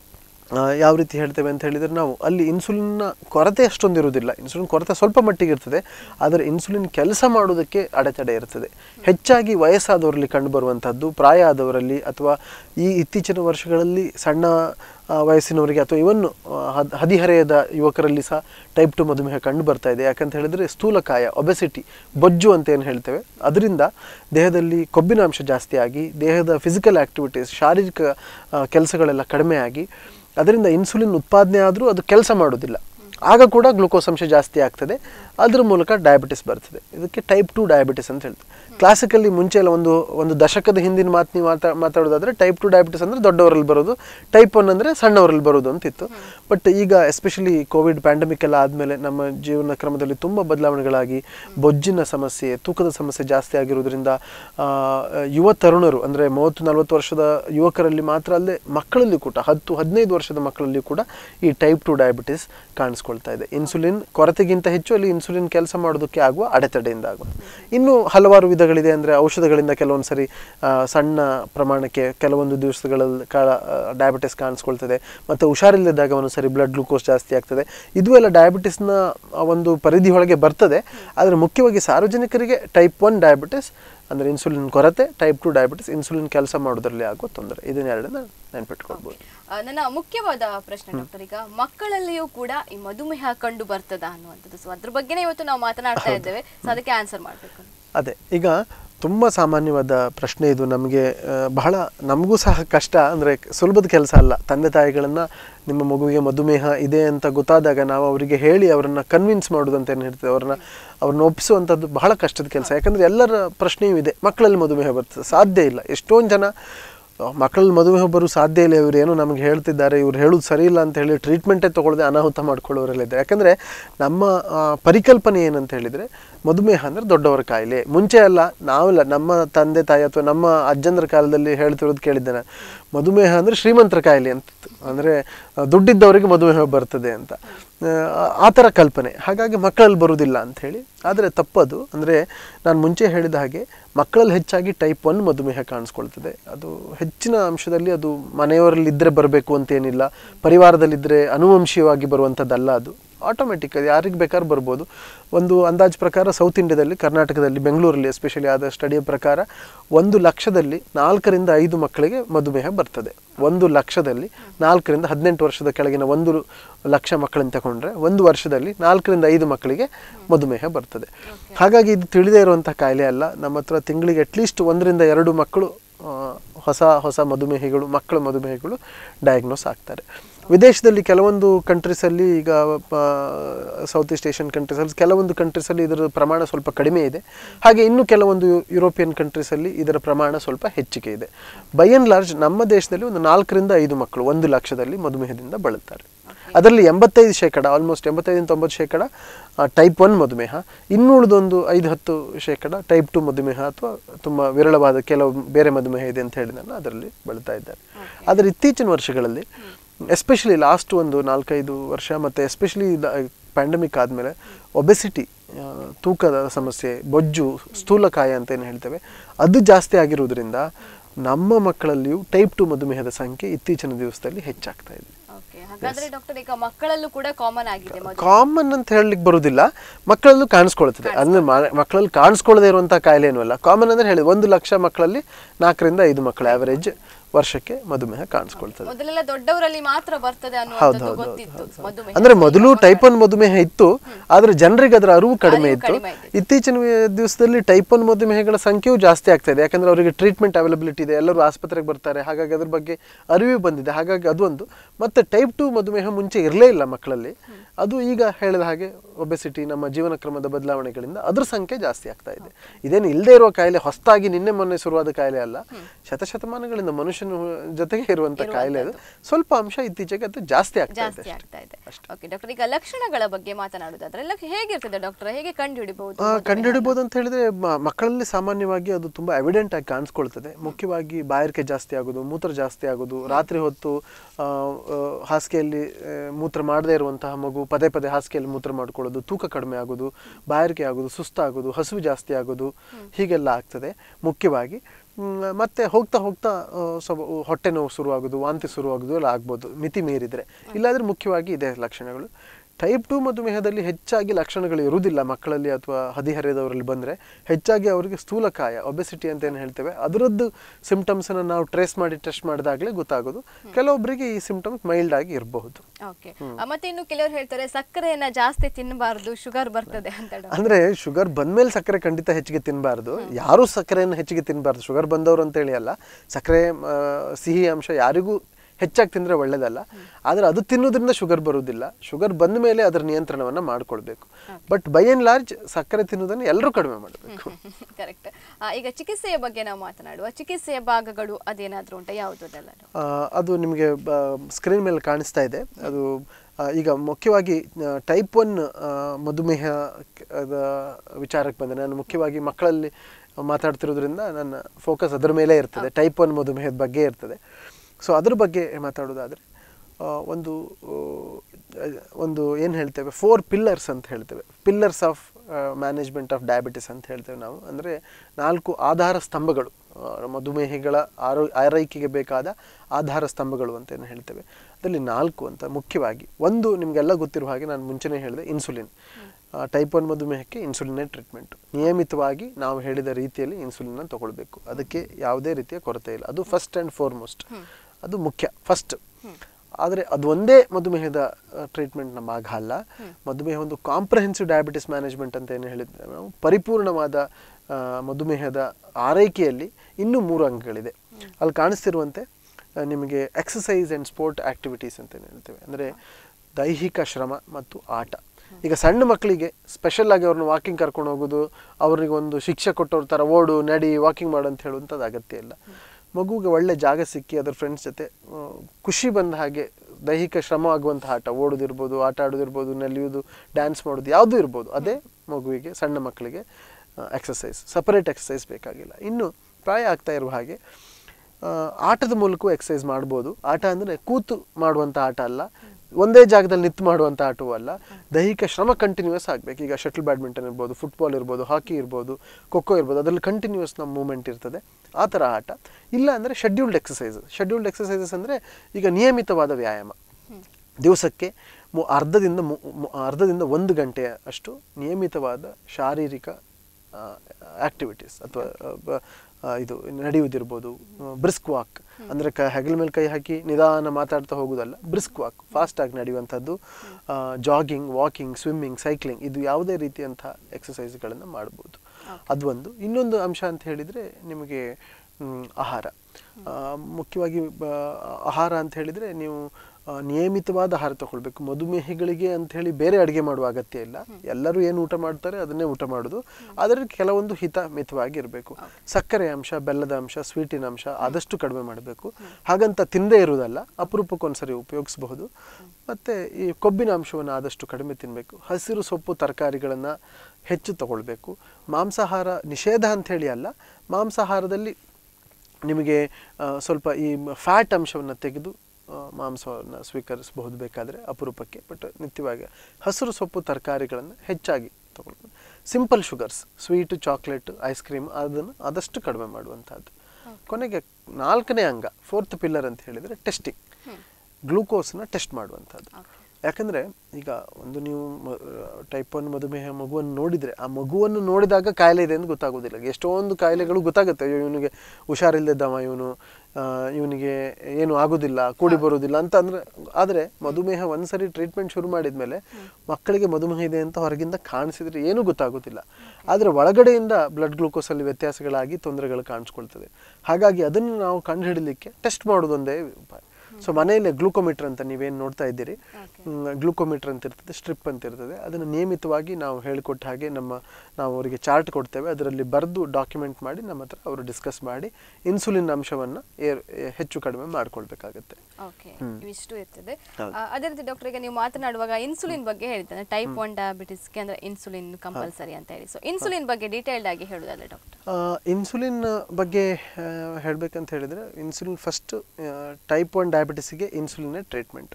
ಆ, ಯಾವ ರೀತಿ ಹೇಳ್ತೇವೆ ಅಂತ ಹೇಳಿದರೆ ನಾವು ಅಲ್ಲಿ ಇನ್ಸುಲಿನ್ನ ಕೊರತೆ ಅಷ್ಟೊಂದು ಇರುವುದಿಲ್ಲ ಇನ್ಸುಲಿನ್ ಕೊರತೆ ಸ್ವಲ್ಪ ಮಟ್ಟಿಗೆ ಇರ್ತದೆ ಆದರೆ ಇನ್ಸುಲಿನ್ ಕೆಲಸ ಮಾಡುವುದಕ್ಕೆ ಅಡೆತಡೆ ಇರ್ತದೆ ಹೆಚ್ಚಾಗಿ ವಯಸ್ಸಾದವರಲ್ಲಿ ಕಂಡುಬರುವಂಥದ್ದು ಪ್ರಾಯ ಆದವರಲ್ಲಿ ಅಥವಾ ಈ ಇತ್ತೀಚಿನ ವರ್ಷಗಳಲ್ಲಿ ಸಣ್ಣ ಆ, ವಯಸ್ಸಿನವರಿಗೆ ಅಥವಾ ಇವನ್ನು ಹದ್ ಹದಿಹರೆಯದ ಯುವಕರಲ್ಲಿ ಸಹ ಟೈಪ್ ಟು ಮಧುಮೇಹ ಕಂಡು ಬರ್ತಾ ಇದೆ ಯಾಕಂತ ಹೇಳಿದರೆ ಸ್ಥೂಲಕಾಯ ಒಬೆಸಿಟಿ ಬೊಜ್ಜು ಅಂತ ಏನು ಹೇಳ್ತೇವೆ ಅದರಿಂದ ದೇಹದಲ್ಲಿ ಕೊಬ್ಬಿನ ಅಂಶ ಜಾಸ್ತಿ ಆಗಿ ದೇಹದ ಫಿಸಿಕಲ್ ಆಕ್ಟಿವಿಟೀಸ್ ಶಾರೀರಿಕ ಆ, ಕೆಲಸಗಳೆಲ್ಲ ಕಡಿಮೆ ಆಗಿ ಅದರಿಂದ ಇನ್ಸುಲಿನ್ ಉತ್ಪಾದನೆ ಆದರೂ ಅದು ಕೆಲಸ ಮಾಡೋದಿಲ್ಲ ಆಗ ಕೂಡ ಗ್ಲೂಕೋಸ್ ಅಂಶ ಜಾಸ್ತಿ ಆಗ್ತದೆ ಅದ್ರ ಮೂಲಕ ಡಯಾಬಿಟಿಸ್ ಬರ್ತದೆ ಇದಕ್ಕೆ ಟೈಪ್ ಟು ಡಯಾಬಿಟಿಸ್ ಅಂತ ಹೇಳ್ತದೆ ಕ್ಲಾಸಿಕಲ್ಲಿ ಮುಂಚೆ ಎಲ್ಲ ಒಂದು ಒಂದು ದಶಕದ ಹಿಂದಿನ ಮಾತು ನೀವು ಮಾತಾ ಮಾತಾಡೋದಾದ್ರೆ ಟೈಪ್ ಟು ಡಯಾಬಿಟಿಸ್ ಅಂದರೆ ದೊಡ್ಡವರಲ್ಲಿ ಬರೋದು ಟೈಪ್ ಒನ್ ಅಂದರೆ ಸಣ್ಣವರಲ್ಲಿ ಬರೋದು ಅಂತಿತ್ತು ಬಟ್ ಈಗ ಎಸ್ಪೆಷಲಿ ಕೋವಿಡ್ ಪ್ಯಾಂಡಮಿಕ್ ಎಲ್ಲ ಆದಮೇಲೆ ನಮ್ಮ ಜೀವನ ಕ್ರಮದಲ್ಲಿ ತುಂಬ ಬದಲಾವಣೆಗಳಾಗಿ ಬೊಜ್ಜಿನ ಸಮಸ್ಯೆ ತೂಕದ ಸಮಸ್ಯೆ ಜಾಸ್ತಿ ಆಗಿರೋದ್ರಿಂದ ಆ, ಯುವ ತರುಣರು ಅಂದರೆ ಮೂವತ್ತು ನಲವತ್ತು ವರ್ಷದ ಯುವಕರಲ್ಲಿ ಮಾತ್ರ ಅಲ್ಲದೆ ಮಕ್ಕಳಲ್ಲಿ ಕೂಡ ಹತ್ತು ಹದಿನೈದು ವರ್ಷದ ಮಕ್ಕಳಲ್ಲಿ ಕೂಡ ಈ ಟೈಪ್ ಟು ಡಯಾಬಿಟಿಸ್ ಕಾಣಿಸ್ಕೊಳ್ತಾ ಇದೆ ಇನ್ಸುಲಿನ್ ಕೊರತೆಗಿಂತ ಹೆಚ್ಚು ಅಲ್ಲಿ ಇನ್ಸುಲಿನ್ ಕೆಲಸ ಮಾಡೋದಕ್ಕೆ ಆಗುವ ಅಡೆತಡೆಯಿಂದ ಆಗುವ ಇನ್ನು ಹಲವಾರು ವಿಧಗಳಿದೆ ಅಂದರೆ ಔಷಧಗಳಿಂದ ಕೆಲವೊಂದು ಸರಿ ಆ, ಸಣ್ಣ ಪ್ರಮಾಣಕ್ಕೆ ಕೆಲವೊಂದು ದಿವಸಗಳಲ್ಲಿ ಕಾಲ ಡಯಾಬಿಟಿಸ್ ಕಾಣಿಸ್ಕೊಳ್ತದೆ ಮತ್ತು ಹುಷಾರಿಲ್ಲದಾಗ ಒಂದು ಸರಿ ಬ್ಲಡ್ ಗ್ಲೂಕೋಸ್ ಜಾಸ್ತಿ ಆಗ್ತದೆ ಇದು ಎಲ್ಲ ಡಯಾಬಿಟಿಸ್ನ ಒಂದು ಪರಿಧಿ ಒಳಗೆ ಬರ್ತದೆ ಆದರೆ ಮುಖ್ಯವಾಗಿ ಸಾರ್ವಜನಿಕರಿಗೆ ಟೈಪ್ ಒನ್ ಡಯಾಬಿಟಿಸ್ ಅಂದರೆ ಇನ್ಸುಲಿನ್ ಕೊರತೆ ಟೈಪ್ ಟು ಡಯಾಬಿಟಿಸ್ ಇನ್ಸುಲಿನ್ ಕೆಲಸ ಮಾಡೋದ್ರಲ್ಲಿ ಆಗುವ ತೊಂದರೆ ಇದನ್ನೆರಡನ್ನ ನೆನ್ಪಿಟ್ಕೊಳ್ಬೋದು ಆ, ನನ್ನ ಮುಖ್ಯವಾದ ಪ್ರಶ್ನೆ ಡಾಕ್ಟರ್ ಈಗ ಮಕ್ಕಳಲ್ಲಿಯೂ ಕೂಡ ಈ ಮಧುಮೇಹ ಕಂಡು ಬರ್ತದ ಅನ್ನುವಂಥದ್ದು ಸೊ ಅದ್ರ ಬಗ್ಗೆನೇ ಇವತ್ತು ನಾವು ಮಾತನಾಡ್ತಾ ಇದ್ದೇವೆ ಸೊ ಅದಕ್ಕೆ ಆನ್ಸರ್ ಮಾಡಬೇಕು ಅದೇ ಈಗ ತುಂಬ ಸಾಮಾನ್ಯವಾದ ಪ್ರಶ್ನೆ ಇದು ನಮಗೆ ಆ, ಬಹಳ ನಮಗೂ ಸಹ ಕಷ್ಟ ಅಂದರೆ ಸುಲಭದ ಕೆಲಸ ಅಲ್ಲ ತಂದೆ ತಾಯಿಗಳನ್ನು ನಿಮ್ಮ ಮಗುವಿಗೆ ಮಧುಮೇಹ ಇದೆ ಅಂತ ಗೊತ್ತಾದಾಗ ನಾವು ಅವರಿಗೆ ಹೇಳಿ ಅವರನ್ನು ಕನ್ವಿನ್ಸ್ ಮಾಡೋದು ಅಂತ ಏನು ಹೇಳ್ತೇವೆ ಅವ್ರನ್ನ ಅವ್ರನ್ನ ಒಪ್ಪಿಸುವಂಥದ್ದು ಬಹಳ ಕಷ್ಟದ ಕೆಲಸ ಯಾಕಂದರೆ ಎಲ್ಲರ ಪ್ರಶ್ನೆಯೂ ಇದೆ ಮಕ್ಕಳಲ್ಲಿ ಮಧುಮೇಹ ಬರ್ತದೆ ಸಾಧ್ಯ ಇಲ್ಲ ಎಷ್ಟೊಂದು ಜನ ಮಕ್ಕಳಲ್ಲಿ ಮದುವೆ ಬರೋ ಸಾಧ್ಯ ಇಲ್ಲ ಇವ್ರು ಏನೋ ನಮಗೆ ಹೇಳ್ತಿದ್ದಾರೆ ಇವ್ರು ಹೇಳೋದು ಸರಿ ಇಲ್ಲ ಅಂತ ಹೇಳಿ ಟ್ರೀಟ್ಮೆಂಟೇ ತೊಗೊಳ್ಳದೆ ಅನಾಹುತ ಮಾಡ್ಕೊಳ್ಳೋರೆಲ್ಲ ಇದ್ದಾರೆ ಯಾಕಂದರೆ ನಮ್ಮ ಆ, ಪರಿಕಲ್ಪನೆ ಏನಂತ ಹೇಳಿದರೆ ಮಧುಮೇಹ ಅಂದರೆ ದೊಡ್ಡವರ ಕಾಯಿಲೆ ಮುಂಚೆ ಅಲ್ಲ ನಾವಲ್ಲ ನಮ್ಮ ತಂದೆ ತಾಯಿ ಅಥವಾ ನಮ್ಮ ಅಜ್ಜಂದ್ರ ಕಾಲದಲ್ಲಿ ಹೇಳ್ತಿರೋದು ಕೇಳಿದ್ದೆ ನಾನು ಮಧುಮೇಹ ಅಂದರೆ ಶ್ರೀಮಂತರ ಕಾಯಿಲೆ ಅಂತ ಅಂದರೆ ದುಡ್ಡಿದ್ದವರಿಗೆ ಮಧುಮೇಹ ಬರ್ತದೆ ಅಂತ ಆ, ಆ ಥರ ಕಲ್ಪನೆ ಹಾಗಾಗಿ ಮಕ್ಕಳಲ್ಲಿ ಬರುವುದಿಲ್ಲ ಅಂತ ಹೇಳಿ ಆದರೆ ತಪ್ಪದು ಅಂದರೆ ನಾನು ಮುಂಚೆ ಹೇಳಿದ ಹಾಗೆ ಮಕ್ಕಳಲ್ಲಿ ಹೆಚ್ಚಾಗಿ ಟೈಪ್ ಒನ್ ಮಧುಮೇಹ ಕಾಣಿಸ್ಕೊಳ್ತದೆ ಅದು ಹೆಚ್ಚಿನ ಅಂಶದಲ್ಲಿ ಅದು ಮನೆಯವರಲ್ಲಿದ್ದರೆ ಬರಬೇಕು ಅಂತೇನಿಲ್ಲ ಪರಿವಾರದಲ್ಲಿದ್ದರೆ ಅನುವಂಶೀಯವಾಗಿ ಬರುವಂಥದ್ದಲ್ಲ ಅದು ಆಟೋಮೆಟಿಕ್ ಅದು ಯಾರಿಗೆ ಬೇಕಾದ್ರೂ ಬರ್ಬೋದು ಒಂದು ಅಂದಾಜು ಪ್ರಕಾರ ಸೌತ್ ಇಂಡಿಯಾದಲ್ಲಿ ಕರ್ನಾಟಕದಲ್ಲಿ ಬೆಂಗಳೂರಲ್ಲಿ ಎಸ್ಪೆಷಲಿ ಆದ ಸ್ಟಡಿಯ ಪ್ರಕಾರ ಒಂದು ಲಕ್ಷದಲ್ಲಿ ನಾಲ್ಕರಿಂದ ಐದು ಮಕ್ಕಳಿಗೆ ಮಧುಮೇಹ ಬರ್ತದೆ ಒಂದು ಲಕ್ಷದಲ್ಲಿ ನಾಲ್ಕರಿಂದ ಹದಿನೆಂಟು ವರ್ಷದ ಕೆಳಗಿನ ಒಂದು ಲಕ್ಷ ಮಕ್ಕಳನ್ನು ತಗೊಂಡ್ರೆ ಒಂದು ವರ್ಷದಲ್ಲಿ ನಾಲ್ಕರಿಂದ ಐದು ಮಕ್ಕಳಿಗೆ ಮಧುಮೇಹ ಬರ್ತದೆ ಹಾಗಾಗಿ ಇದು ತಿಳಿದೇ ಇರುವಂಥ ಕಾಯಿಲೆ ಅಲ್ಲ ನಮ್ಮ ಹತ್ರ ತಿಂಗಳಿಗೆ ಅಟ್ಲೀಸ್ಟ್ ಒಂದರಿಂದ ಎರಡು ಮಕ್ಕಳು ಆ, ಹೊಸ ಹೊಸ ಮಧುಮೇಹಿಗಳು ಮಕ್ಕಳ ಮಧುಮೇಹಿಗಳು ಡಯಾಗ್ನೋಸ್ ಆಗ್ತಾರೆ ವಿದೇಶದಲ್ಲಿ ಕೆಲವೊಂದು ಕಂಟ್ರೀಸಲ್ಲಿ ಈಗ ಸೌತ್ ಈಸ್ಟ್ ಏಷ್ಯನ್ ಕಂಟ್ರೀಸಲ್ಲಿ ಕೆಲವೊಂದು ಕಂಟ್ರೀಸಲ್ಲಿ ಇದರ ಪ್ರಮಾಣ ಸ್ವಲ್ಪ ಕಡಿಮೆ ಇದೆ ಹಾಗೆ ಇನ್ನು ಕೆಲವೊಂದು ಯುರೋಪಿಯನ್ ಕಂಟ್ರೀಸಲ್ಲಿ ಇದರ ಪ್ರಮಾಣ ಸ್ವಲ್ಪ ಹೆಚ್ಚಿಗೆ ಇದೆ ಬೈ ಆ್ಯಂಡ್ ಲಾರ್ಜ್ ನಮ್ಮ ದೇಶದಲ್ಲಿ ಒಂದು ನಾಲ್ಕರಿಂದ ಐದು ಮಕ್ಕಳು ಒಂದು ಲಕ್ಷದಲ್ಲಿ ಮಧುಮೇಹದಿಂದ ಬಳಲ್ತಾರೆ ಅದರಲ್ಲಿ ಎಂಬತ್ತೈದು ಶೇಕಡ ಆಲ್ಮೋಸ್ಟ್ ಎಂಬತ್ತೈದು ತೊಂಬತ್ತು ಶೇಕಡ ಟೈಪ್ ಒನ್ ಮಧುಮೇಹ ಇನ್ನುಳಿದೊಂದು ಐದು ಹತ್ತು ಶೇಕಡ ಟೈಪ್ ಟು ಮಧುಮೇಹ ಅಥವಾ ತುಂಬ ವಿರಳವಾದ ಕೆಲವು ಬೇರೆ ಮಧುಮೇಹ ಇದೆ ಅಂತ ಹೇಳಿದನ್ನು ಅದರಲ್ಲಿ ಬಳಲ್ತಾ ಇದ್ದಾರೆ ಆದರೆ ಇತ್ತೀಚಿನ ವರ್ಷಗಳಲ್ಲಿ ಎಸ್ಪೆಷಲಿ ಲಾಸ್ಟ್ ಒಂದು ನಾಲ್ಕೈದು ವರ್ಷ ಮತ್ತು ಎಸ್ಪೆಷಲಿ ಪ್ಯಾಂಡಮಿಕ್ ಆದಮೇಲೆ ಒಬೆಸಿಟಿ ತೂಕದ ಸಮಸ್ಯೆ ಬೊಜ್ಜು ಸ್ಥೂಲಕಾಯ ಅಂತ ಏನು ಹೇಳ್ತೇವೆ ಅದು ಜಾಸ್ತಿ ಆಗಿರುವುದರಿಂದ ನಮ್ಮ ಮಕ್ಕಳಲ್ಲಿಯೂ ಟೈಪ್ ಟು ಮಧುಮೇಹದ ಸಂಖ್ಯೆ ಇತ್ತೀಚಿನ ದಿವಸದಲ್ಲಿ ಹೆಚ್ಚಾಗ್ತಾ ಇದೆ ಓಕೆ ಹಾಗಾದ್ರೆ ಡಾಕ್ಟರ್ ಈಗ ಮಕ್ಕಳಲ್ಲೂ ಕೂಡ ಕಾಮನ್ ಆಗಿದೆ ಮಧು ಕಾಮನ್ ಅಂತ ಹೇಳಲಿಕ್ಕೆ ಬರುವುದಿಲ್ಲ ಮಕ್ಕಳಲ್ಲೂ ಕಾಣಿಸ್ಕೊಳ್ತದೆ ಅಂದ್ರೆ ಮ- ಮಕ್ಕಳಲ್ಲಿ ಕಾಣಿಸ್ಕೊಳ್ಳದೆ ಇರುವಂಥ ಕಾಯಿಲೆ ಏನೂ ಅಲ್ಲ ಕಾಮನ್ ಅಂದ್ರೆ ಹೇಳಿ ಒಂದು ಲಕ್ಷ ಮಕ್ಕಳಲ್ಲಿ ನಾಲ್ಕರಿಂದ ಐದು ಮಕ್ಕಳು ಆವರೇಜ್ ವರ್ಷಕ್ಕೆ ಮಧುಮೇಹ ಕಾಣಿಸ್ಕೊಳ್ತದೆ ಮೊದಲೆಲ್ಲ ದೊಡ್ಡವರಲ್ಲಿ ಮಾತ್ರ ಬರ್ತದೆ ಹೌದು ಅನ್ನುವಂಥದ್ದು ಹೌದು ಗೊತ್ತಿತ್ತು ಮಧುಮೇಹ ಅಂದ್ರೆ ಮೊದಲು ಟೈಪ್ ಒನ್ ಮಧುಮೇಹ ಇತ್ತು ಆದ್ರೆ ಜನರಿಗೆ ಅದರ ಅರಿವು ಕಡಿಮೆ ಅರಿವು ಇತ್ತು ಕಡಿಮೆ ಇದೆ. ಇತ್ತೀಚಿನ ವಿ- ದಿವಸದಲ್ಲಿ ಟೈಪ್ ಒನ್ ಮಧುಮೇಹಗಳ ಸಂಖ್ಯೆಯೂ ಜಾಸ್ತಿ ಆಗ್ತಾ ಇದೆ ಯಾಕಂದ್ರೆ ಅವರಿಗೆ ಟ್ರೀಟ್ಮೆಂಟ್ ಅವೈಲಬಿಲಿಟಿ ಇದೆ ಎಲ್ಲರೂ ಆಸ್ಪತ್ರೆಗೆ ಬರ್ತಾರೆ ಹಾಗಾಗಿ ಅದ್ರ ಬಗ್ಗೆ ಅರಿವು ಬಂದಿದೆ ಹಾಗಾಗಿ ಅದೊಂದು ಮತ್ತೆ ಟೈಪ್ ಟು ಮಧುಮೇಹ ಮುಂಚೆ ಇರಲೇ ಇಲ್ಲ ಮಕ್ಕಳಲ್ಲಿ ಅದು ಈಗ ಹೇಳಿದ ಹಾಗೆ ಒಬೆಸಿಟಿ ನಮ್ಮ ಜೀವನ ಕ್ರಮದ ಬದಲಾವಣೆಗಳಿಂದ ಅದ್ರ ಸಂಖ್ಯೆ ಜಾಸ್ತಿ ಆಗ್ತಾ ಇದೆ ಇದೇನು ಇಲ್ಲದೆ ಇರುವ ಕಾಯಿಲೆ ಹೊಸದಾಗಿ ನಿನ್ನೆ ಮೊನ್ನೆ ಶುರುವಾದ ಕಾಯಿಲೆ ಅಲ್ಲ ಶತಶತಮಾನಗಳಿಂದ ಮನುಷ್ಯನ ಜೊತೆಗೆ ಇರುವಂತ ಕಾಯಿಲೆ ಅದು ಸ್ವಲ್ಪ ಅಂಶ ಇತ್ತೀಚೆಗೆ ಅದು ಜಾಸ್ತಿ ಆಗ್ತಾ ಇದೆ ಜಾಸ್ತಿ ಆಗ್ತಾ ಇದೆ ಓಕೆ ಡಾಕ್ಟರ್ ಈಗ ಲಕ್ಷಣಗಳ ಬಗ್ಗೆ ಮಾತನಾಡುದಾದ್ರೆ ಎಲ್ಲ ಹೇಗಿರ್ತದೆ ಡಾಕ್ಟರ್ ಹೇಗೆ ಕಂಡು ಹಿಡಿಬಹುದು ಆ, ಕಂಡುಹಿಡಿಬೋದು ಅಂತ ಹೇಳಿದ್ರೆ ಮ- ಮಕ್ಕಳಲ್ಲಿ ಸಾಮಾನ್ಯವಾಗಿ ಅದು ತುಂಬಾ ಎವಿಡೆಂಟ್ ಆಗಿ ಕಾಣಿಸ್ಕೊಳ್ತದೆ ಮುಖ್ಯವಾಗಿ ಬಾಯಾರಿಕೆ ಜಾಸ್ತಿ ಆಗೋದು ಮೂತ್ರ ಜಾಸ್ತಿ ಆಗೋದು ರಾತ್ರಿ ಹೊತ್ತು ಆ, ಆ, ಹಾಸಿಗೆಯಲ್ಲಿ ಆ, ಮೂತ್ರ ಮಾಡದೇ ಇರುವಂತಹ ಮಗು ಪದೇ ಪದೇ ಹಾಸಿಗೆಯಲ್ಲಿ ಮೂತ್ರ ಮಾಡ್ಕೊಳ್ಳೋದು ತೂಕ ಕಡಿಮೆ ಆಗೋದು ಬಾಯಾರಿಕೆ ಆಗೋದು ಸುಸ್ತಾಗೋದು ಹಸಿವು ಜಾಸ್ತಿ ಆಗೋದು ಹೀಗೆಲ್ಲ ಆಗ್ತದೆ ಮುಖ್ಯವಾಗಿ ಮ್, ಮತ್ತೆ ಹೋಗ್ತಾ ಹೋಗ್ತಾ ಆ, ಸ್ವಲ್ಪ ಹೊಟ್ಟೆ ನೋವು ಶುರುವಾಗೋದು ವಾಂತಿ ಶುರುವಾಗೋದು ಎಲ್ಲ ಆಗ್ಬೋದು ಮಿತಿ ಮೀರಿದ್ರೆ ಇಲ್ಲಾಂದ್ರೆ ಮುಖ್ಯವಾಗಿ ಇದೆ ಲಕ್ಷಣಗಳು ಟೈಪ್ ಟು ಮಧುಮೇಹದಲ್ಲಿ ಹೆಚ್ಚಾಗಿ ಲಕ್ಷಣಗಳು ಇರುವುದಿಲ್ಲ ಮಕ್ಕಳಲ್ಲಿ ಅಥವಾ ಹದಿಹರೆಯದವರಲ್ಲಿ ಬಂದರೆ ಹೆಚ್ಚಾಗಿ ಅವರಿಗೆ ಸ್ಥೂಲಕಾಯ ಒಬೆಸಿಟಿ ಅಂತ ಏನು ಹೇಳ್ತೇವೆ ಅದರದ್ದು ಸಿಂಪ್ಟಮ್ಸನ್ನು ನಾವು ಟ್ರೇಸ್ ಮಾಡಿ ಟೆಸ್ಟ್ ಮಾಡಿದಾಗಲೇ ಗೊತ್ತಾಗೋದು ಕೆಲವೊಬ್ಬರಿಗೆ ಈ ಸಿಂಪ್ಟಮ್ಸ್ ಮೈಲ್ಡ್ ಆಗಿ ಇರಬಹುದು ಓಕೆ ಮತ್ತೆ ಇನ್ನು ಕೆಲವರು ಹೇಳ್ತಾರೆ ಸಕ್ಕರೆಯನ್ನ ಜಾಸ್ತಿ ತಿನ್ನಬಾರದು ಶುಗರ್ ಬರ್ತದೆ ಅಂತ doctor. ಅಂದ್ರೆ ಶುಗರ್ ಬಂದ್ಮೇಲೆ ಸಕ್ಕರೆ ಖಂಡಿತ ಹೆಚ್ಚಿಗೆ ತಿನ್ನಬಾರ್ದು ಯಾರೂ ಸಕ್ಕರೆಯನ್ನು ಹೆಚ್ಚಿಗೆ ತಿನ್ನಬಾರ್ದು ಶುಗರ್ ಬಂದವರು ಅಂತೇಳಿ ಅಲ್ಲ ಸಕ್ಕರೆ ಆ, ಸಿಹಿ ಅಂಶ ಯಾರಿಗೂ ಹೆಚ್ಚಾಗಿ ತಿಂದರೆ ಒಳ್ಳೇದಲ್ಲ ಆದರೆ ಅದು ತಿನ್ನೋದ್ರಿಂದ ಶುಗರ್ ಬರುವುದಿಲ್ಲ ಶುಗರ್ ಬಂದ ಮೇಲೆ ಅದರ ನಿಯಂತ್ರಣವನ್ನು ಮಾಡ್ಕೊಳ್ಬೇಕು ಬಟ್ ಬೈ ಆ್ಯಂಡ್ ಲಾರ್ಜ್ ಸಕ್ಕರೆ ತಿನ್ನೋದನ್ನು ಎಲ್ಲರೂ ಕಡಿಮೆ ಮಾಡಬೇಕು ಕರೆಕ್ಟ್ ಈಗ ಚಿಕಿತ್ಸೆಯ ಬಗ್ಗೆ ನಾವು ಮಾತನಾಡುವ ಚಿಕಿತ್ಸೆಯ ಭಾಗಗಳು ಅದೇನಾದ್ರೂ ಉಂಟಾ ಯಾವುದು ಅದೆಲ್ಲ ಆ, ಅದು ನಿಮಗೆ ಸ್ಕ್ರೀನ್ ಮೇಲೆ ಕಾಣಿಸ್ತಾ ಇದೆ ಅದು ಆ, ಈಗ ಮುಖ್ಯವಾಗಿ ಟೈಪ್ ಒನ್ ಮಧುಮೇಹ ಅದ ವಿಚಾರಕ್ಕೆ ಬಂದೆ ನಾನು ಮುಖ್ಯವಾಗಿ ಮಕ್ಕಳಲ್ಲಿ ಮಾತಾಡ್ತಿರೋದ್ರಿಂದ ನನ್ನ ಫೋಕಸ್ ಅದರ ಮೇಲೆ ಇರ್ತದೆ ಟೈಪ್ ಒನ್ ಮಧುಮೇಹದ ಬಗ್ಗೆ ಇರ್ತದೆ ಸೊ ಅದ್ರ ಬಗ್ಗೆ ಮಾತಾಡೋದಾದರೆ ಒಂದು ಆ, ಒಂದು ಏನು ಹೇಳ್ತೇವೆ ಫೋರ್ ಪಿಲ್ಲರ್ಸ್ ಅಂತ ಹೇಳ್ತೇವೆ pillars of management of diabetes ಅಂತ ಹೇಳ್ತೇವೆ ನಾವು ಅಂದರೆ ನಾಲ್ಕು ಆಧಾರ ಸ್ತಂಭಗಳು ಆ, ಮಧುಮೇಹಿಗಳ ಆರೋ ಆರೈಕೆಗೆ ಬೇಕಾದ ಆಧಾರ ಸ್ತಂಭಗಳು ಅಂತ ಏನು ಹೇಳ್ತೇವೆ ಅದರಲ್ಲಿ ನಾಲ್ಕು ಅಂತ ಮುಖ್ಯವಾಗಿ ಒಂದು ನಿಮಗೆಲ್ಲ ಗೊತ್ತಿರುವ ಹಾಗೆ ನಾನು ಮುಂಚೆನೇ ಹೇಳಿದೆ ಇನ್ಸುಲಿನ್ ಟೈಪ್ ಒನ್ ಮಧುಮೇಹಕ್ಕೆ ಇನ್ಸುಲಿನೇ ಟ್ರೀಟ್ಮೆಂಟ್ ನಿಯಮಿತವಾಗಿ ನಾವು ಹೇಳಿದ ರೀತಿಯಲ್ಲಿ ಇನ್ಸುಲಿನ್ನ ತಗೊಳ್ಬೇಕು ಅದಕ್ಕೆ ಯಾವುದೇ ರೀತಿಯ ಕೊರತೆ ಇಲ್ಲ ಅದು ಫಸ್ಟ್ ಆ್ಯಂಡ್ ಫಾರ್ಮೋಸ್ಟ್ ಅದು ಮುಖ್ಯ ಫಸ್ಟ್ ಆದರೆ ಅದು ಒಂದೇ ಮಧುಮೇಹದ ಟ್ರೀಟ್ಮೆಂಟ್ ನಮ್ಮ ಆಗ ಅಲ್ಲ ಮಧುಮೇಹ ಒಂದು ಕಾಂಪ್ರಹೆನ್ಸಿವ್ ಡಯಾಬಿಟಿಸ್ ಮ್ಯಾನೇಜ್ಮೆಂಟ್ ಅಂತ ಏನು ಹೇಳಿದ್ರೆ ನಾವು ಪರಿಪೂರ್ಣವಾದ ಆ, ಮಧುಮೇಹದ ಆರೈಕೆಯಲ್ಲಿ ಇನ್ನೂ ಮೂರು ಅಂಗಗಳಿದೆ ಅಲ್ಲಿ ಕಾಣಿಸ್ತಿರುವಂತೆ ಆ, ನಿಮಗೆ ಎಕ್ಸಸೈಸ್ ಆ್ಯಂಡ್ ಸ್ಪೋರ್ಟ್ ಆಕ್ಟಿವಿಟೀಸ್ ಅಂತ ಏನ್ ಹೇಳ್ತೇವೆ ಅಂದರೆ ದೈಹಿಕ ಶ್ರಮ ಮತ್ತು ಆಟ ಈಗ ಸಣ್ಣ ಮಕ್ಕಳಿಗೆ ಸ್ಪೆಷಲ್ ಆಗಿ ಅವ್ರನ್ನ ವಾಕಿಂಗ್ ಕರ್ಕೊಂಡು ಹೋಗೋದು ಅವ್ರಿಗೆ ಒಂದು ಶಿಕ್ಷೆ ಕೊಟ್ಟವ್ರ ಥರ ಓಡು ನಡಿ ವಾಕಿಂಗ್ ಮಾಡು ಅಂತ ಹೇಳುವಂಥದ್ದು ಅಗತ್ಯ ಇಲ್ಲ ಮಗುಗೆ ಒಳ್ಳೆ ಜಾಗ ಸಿಕ್ಕಿ ಅದರ ಫ್ರೆಂಡ್ಸ್ ಜೊತೆ ಆ, ಖುಷಿ ಬಂದ ಹಾಗೆ ದೈಹಿಕ ಶ್ರಮ ಆಗುವಂಥ ಆಟ ಓಡೋದಿರ್ಬೋದು ಆಟ ಆಡೋದಿರ್ಬೋದು ನಲಿಯೋದು ಡ್ಯಾನ್ಸ್ ಮಾಡೋದು ಯಾವುದೂ ಇರ್ಬೋದು ಅದೇ ಮಗುವಿಗೆ ಸಣ್ಣ ಮಕ್ಕಳಿಗೆ ಎಕ್ಸಸೈಸ್ ಸಪರೇಟ್ ಎಕ್ಸಸೈಸ್ ಬೇಕಾಗಿಲ್ಲ ಇನ್ನು ಪ್ರಾಯ ಆಗ್ತಾ ಇರುವ ಹಾಗೆ ಆ, ಆಟದ ಮೂಲಕವೂ ಎಕ್ಸಸೈಸ್ ಮಾಡ್ಬೋದು ಆಟ ಅಂದರೆ ಕೂತು ಮಾಡುವಂಥ ಆಟ ಅಲ್ಲ ಒಂದೇ ಜಾಗದಲ್ಲಿ ನಿಂತು ಮಾಡುವಂಥ ಆಟವೂ ಅಲ್ಲ ದೈಹಿಕ ಶ್ರಮ ಕಂಟಿನ್ಯೂಸ್ ಆಗಬೇಕು ಈಗ ಶಟಲ್ ಬ್ಯಾಡ್ಮಿಂಟನ್ ಇರ್ಬೋದು ಫುಟ್ಬಾಲ್ ಇರ್ಬೋದು ಹಾಕಿ ಇರ್ಬೋದು ಖೋಖೋ ಇರ್ಬೋದು ಅದರಲ್ಲಿ ಕಂಟಿನ್ಯೂಸ್ ನಮ್ಮ ಮೂಮೆಂಟ್ ಇರ್ತದೆ ಆ ಥರ ಆಟ ಇಲ್ಲ ಅಂದರೆ ಶೆಡ್ಯೂಲ್ಡ್ ಎಕ್ಸಸೈಸ್ ಶೆಡ್ಯೂಲ್ಡ್ ಎಕ್ಸಸೈಸಸ್ ಅಂದರೆ ಈಗ ನಿಯಮಿತವಾದ ವ್ಯಾಯಾಮ ದಿವಸಕ್ಕೆ ಮು ಅರ್ಧದಿಂದ ಮು ಮು- ಅರ್ಧದಿಂದ ಒಂದು ಗಂಟೆಯ ಅಷ್ಟು ನಿಯಮಿತವಾದ ಶಾರೀರಿಕ ಆಕ್ಟಿವಿಟೀಸ್ ಅಥವಾ ಇದು ನಡೆಯುವುದಿರ್ಬೋದು ಬ್ರಿಸ್ಕ್ ವಾಕ್ ಅಂದರೆ ಕ ಹೆಗಲ ಮೇಲೆ ಕೈ ಹಾಕಿ ನಿಧಾನ ಮಾತಾಡ್ತಾ ಹೋಗೋದಲ್ಲ ಬ್ರಿಸ್ಕ್ ವಾಕ್ ಫಾಸ್ಟಾಗಿ ನಡೆಯುವಂಥದ್ದು ಜಾಗಿಂಗ್ ವಾಕಿಂಗ್ ಸ್ವಿಮ್ಮಿಂಗ್ ಸೈಕ್ಲಿಂಗ್ ಇದು ಯಾವುದೇ ರೀತಿಯಂಥ ಎಕ್ಸಸೈಸ್ಗಳನ್ನು ಮಾಡ್ಬೋದು ಅದು ಒಂದು ಇನ್ನೊಂದು ಅಂಶ ಅಂತ ಹೇಳಿದರೆ ನಿಮಗೆ ಮ್, ಆಹಾರ ಆ, ಮುಖ್ಯವಾಗಿ ಬ- ಆಹಾರ ಅಂತ ಹೇಳಿದರೆ ನೀವು ಆ, ನಿಯಮಿತವಾದ ಆಹಾರ ತಗೊಳ್ಬೇಕು ಮಧುಮೇಹಿಗಳಿಗೆ ಅಂತ ಹೇಳಿ ಬೇರೆ ಅಡುಗೆ ಮಾಡುವ ಅಗತ್ಯ ಇಲ್ಲ ಎಲ್ಲರೂ ಏನು ಊಟ ಮಾಡ್ತಾರೆ ಅದನ್ನೇ ಊಟ ಮಾಡೋದು ಆದರೆ ಕೆಲವೊಂದು ಹಿತ ಮಿತವಾಗಿ ಇರಬೇಕು ಸಕ್ಕರೆ ಅಂಶ ಬೆಲ್ಲದ ಅಂಶ ಸ್ವೀಟಿನ ಅಂಶ ಆದಷ್ಟು ಕಡಿಮೆ ಮಾಡಬೇಕು ಹಾಗಂತ ತಿಂದೇ ಇರುವುದಲ್ಲ ಅಪರೂಪಕ್ಕೊಂದ್ಸರಿ ಉಪಯೋಗಿಸಬಹುದು ಮತ್ತು ಈ ಕೊಬ್ಬಿನ ಅಂಶವನ್ನು ಆದಷ್ಟು ಕಡಿಮೆ ತಿನ್ನಬೇಕು ಹಸಿರು ಸೊಪ್ಪು ತರಕಾರಿಗಳನ್ನು ಹೆಚ್ಚು ತಗೊಳ್ಬೇಕು ಮಾಂಸಾಹಾರ ನಿಷೇಧ ಅಂತ ಹೇಳಿ ಅಲ್ಲ ಮಾಂಸಾಹಾರದಲ್ಲಿ ನಿಮಗೆ ಆ, ಸ್ವಲ್ಪ ಈ ಫ್ಯಾಟ್ ಅಂಶವನ್ನು ತೆಗೆದು ಮಾಂಸವನ್ನು ಸ್ವೀಕರಿಸಬಹುದು ಬೇಕಾದರೆ ಅಪರೂಪಕ್ಕೆ ಬಟ್ ನಿತ್ಯವಾಗಿ ಹಸಿರು ಸೊಪ್ಪು ತರಕಾರಿಗಳನ್ನು ಹೆಚ್ಚಾಗಿ ತಗೊಳ್ಬೋದು simple sugars sweet chocolate ice cream ಅದನ್ನು ಆದಷ್ಟು ಕಡಿಮೆ ಮಾಡುವಂಥದ್ದು ಕೊನೆಗೆ ನಾಲ್ಕನೇ ಅಂಗ ಫೋರ್ತ್ ಪಿಲ್ಲರ್ ಅಂತ ಹೇಳಿದರೆ ಟೆಸ್ಟಿಂಗ್ ಗ್ಲೂಕೋಸ್ನ ಟೆಸ್ಟ್ ಮಾಡುವಂಥದ್ದು ಯಾಕಂದರೆ ಈಗ ಒಂದು ನೀವು ಟೈಪ್ ಒನ್ ಮಧುಮೇಹ ಮಗುವನ್ನು ನೋಡಿದರೆ ಆ ಮಗುವನ್ನು ನೋಡಿದಾಗ ಕಾಯಿಲೆ ಇದೆ ಅಂತ ಗೊತ್ತಾಗೋದಿಲ್ಲ ಎಷ್ಟೊಂದು ಕಾಯಿಲೆಗಳು ಗೊತ್ತಾಗುತ್ತೆ ಅಯ್ಯೋ ಇವನಿಗೆ ಹುಷಾರಿಲ್ಲದವ ಇವನು ಇವನಿಗೆ ಏನು ಆಗೋದಿಲ್ಲ ಕೂಡಿ ಬರೋದಿಲ್ಲ ಅಂತ ಅಂದರೆ ಆದರೆ ಮಧುಮೇಹ ಒಂದ್ಸರಿ ಟ್ರೀಟ್ಮೆಂಟ್ ಶುರು ಮಾಡಿದ್ಮೇಲೆ ಮಕ್ಕಳಿಗೆ ಮಧುಮೇಹ ಇದೆ ಅಂತ ಹೊರಗಿಂದ ಕಾಣಿಸಿದ್ರೆ ಏನೂ ಗೊತ್ತಾಗೋದಿಲ್ಲ ಆದರೆ ಒಳಗಡೆಯಿಂದ ಬ್ಲಡ್ ಗ್ಲೂಕೋಸಲ್ಲಿ ವ್ಯತ್ಯಾಸಗಳಾಗಿ ತೊಂದರೆಗಳು ಕಾಣಿಸ್ಕೊಳ್ತದೆ ಹಾಗಾಗಿ ಅದನ್ನು ನಾವು ಕಂಡುಹಿಡಲಿಕ್ಕೆ ಟೆಸ್ಟ್ ಮಾಡೋದೊಂದೇ ಉಪಾಯ ಸೊ ಮನೆಯಲ್ಲೇ ಗ್ಲೂಕೋಮೀಟರ್ ಅಂತ ನೀವೇನು ನೋಡ್ತಾ ಇದ್ದೀರಿ ಗ್ಲೂಕೋಮೀಟರ್ ಅಂತ ಇರ್ತದೆ ಸ್ಟ್ರಿಪ್ ಅಂತ ಇರ್ತದೆ ಅದನ್ನು ನಿಯಮಿತವಾಗಿ ನಾವು ಹೇಳಿಕೊಟ್ಟ ಹಾಗೆ ನಮ್ಮ ನಾವು ಅವರಿಗೆ ಚಾರ್ಟ್ ಕೊಡ್ತೇವೆ ಅದರಲ್ಲಿ ಬರೆದು ಡಾಕ್ಯುಮೆಂಟ್ ಮಾಡಿ ನಮ್ಮ ಹತ್ರ ಅವರು ಡಿಸ್ಕಸ್ ಮಾಡಿ ಇನ್ಸುಲಿನ್ ಅಂಶವನ್ನು ಏರ್ ಏ- ಹೆಚ್ಚು ಕಡಿಮೆ ಮಾಡ್ಕೊಳ್ಬೇಕಾಗತ್ತೆ ಓಕೆ ಇವಿಷ್ಟು ಇರ್ತದೆ ಹೌದು. ಆ, ಅದೇ ರೀತಿ ಡಾಕ್ಟರ್ ಈಗ ನೀವು ಮಾತನಾಡುವಾಗ ಇನ್ಸುಲಿನ್ ಬಗ್ಗೆ ಹೇಳಿದ್ದಾನೆ ಟೈಪ್ ಒನ್ ಡಯಾಬಿಟಿಸ್ಗೆ ಅಂದ್ರೆ ಇನ್ಸುಲಿನ್ ಕಂಪಲ್ಸರಿ ಅಂತ ಹೇಳಿ ಸೊ ಇನ್ಸುಲಿನ್ ಬಗ್ಗೆ ಡೀಟೇಲ್ಡ್ ಆಗಿ ಹೇಳುದಲ್ಲ ಡಾಕ್ಟರ್ ಇನ್ಸುಲಿನ್ ಬಗ್ಗೆ ಹೇಳಬೇಕಂತ ಹೇಳಿದರೆ ಇನ್ಸುಲಿನ್ ಫಸ್ಟ್ ಟೈಪ್ ಒನ್ ಡಯಾಬಿಟಿಸ್ಗೆ ಇನ್ಸುಲಿನೇ ಟ್ರೀಟ್ಮೆಂಟ್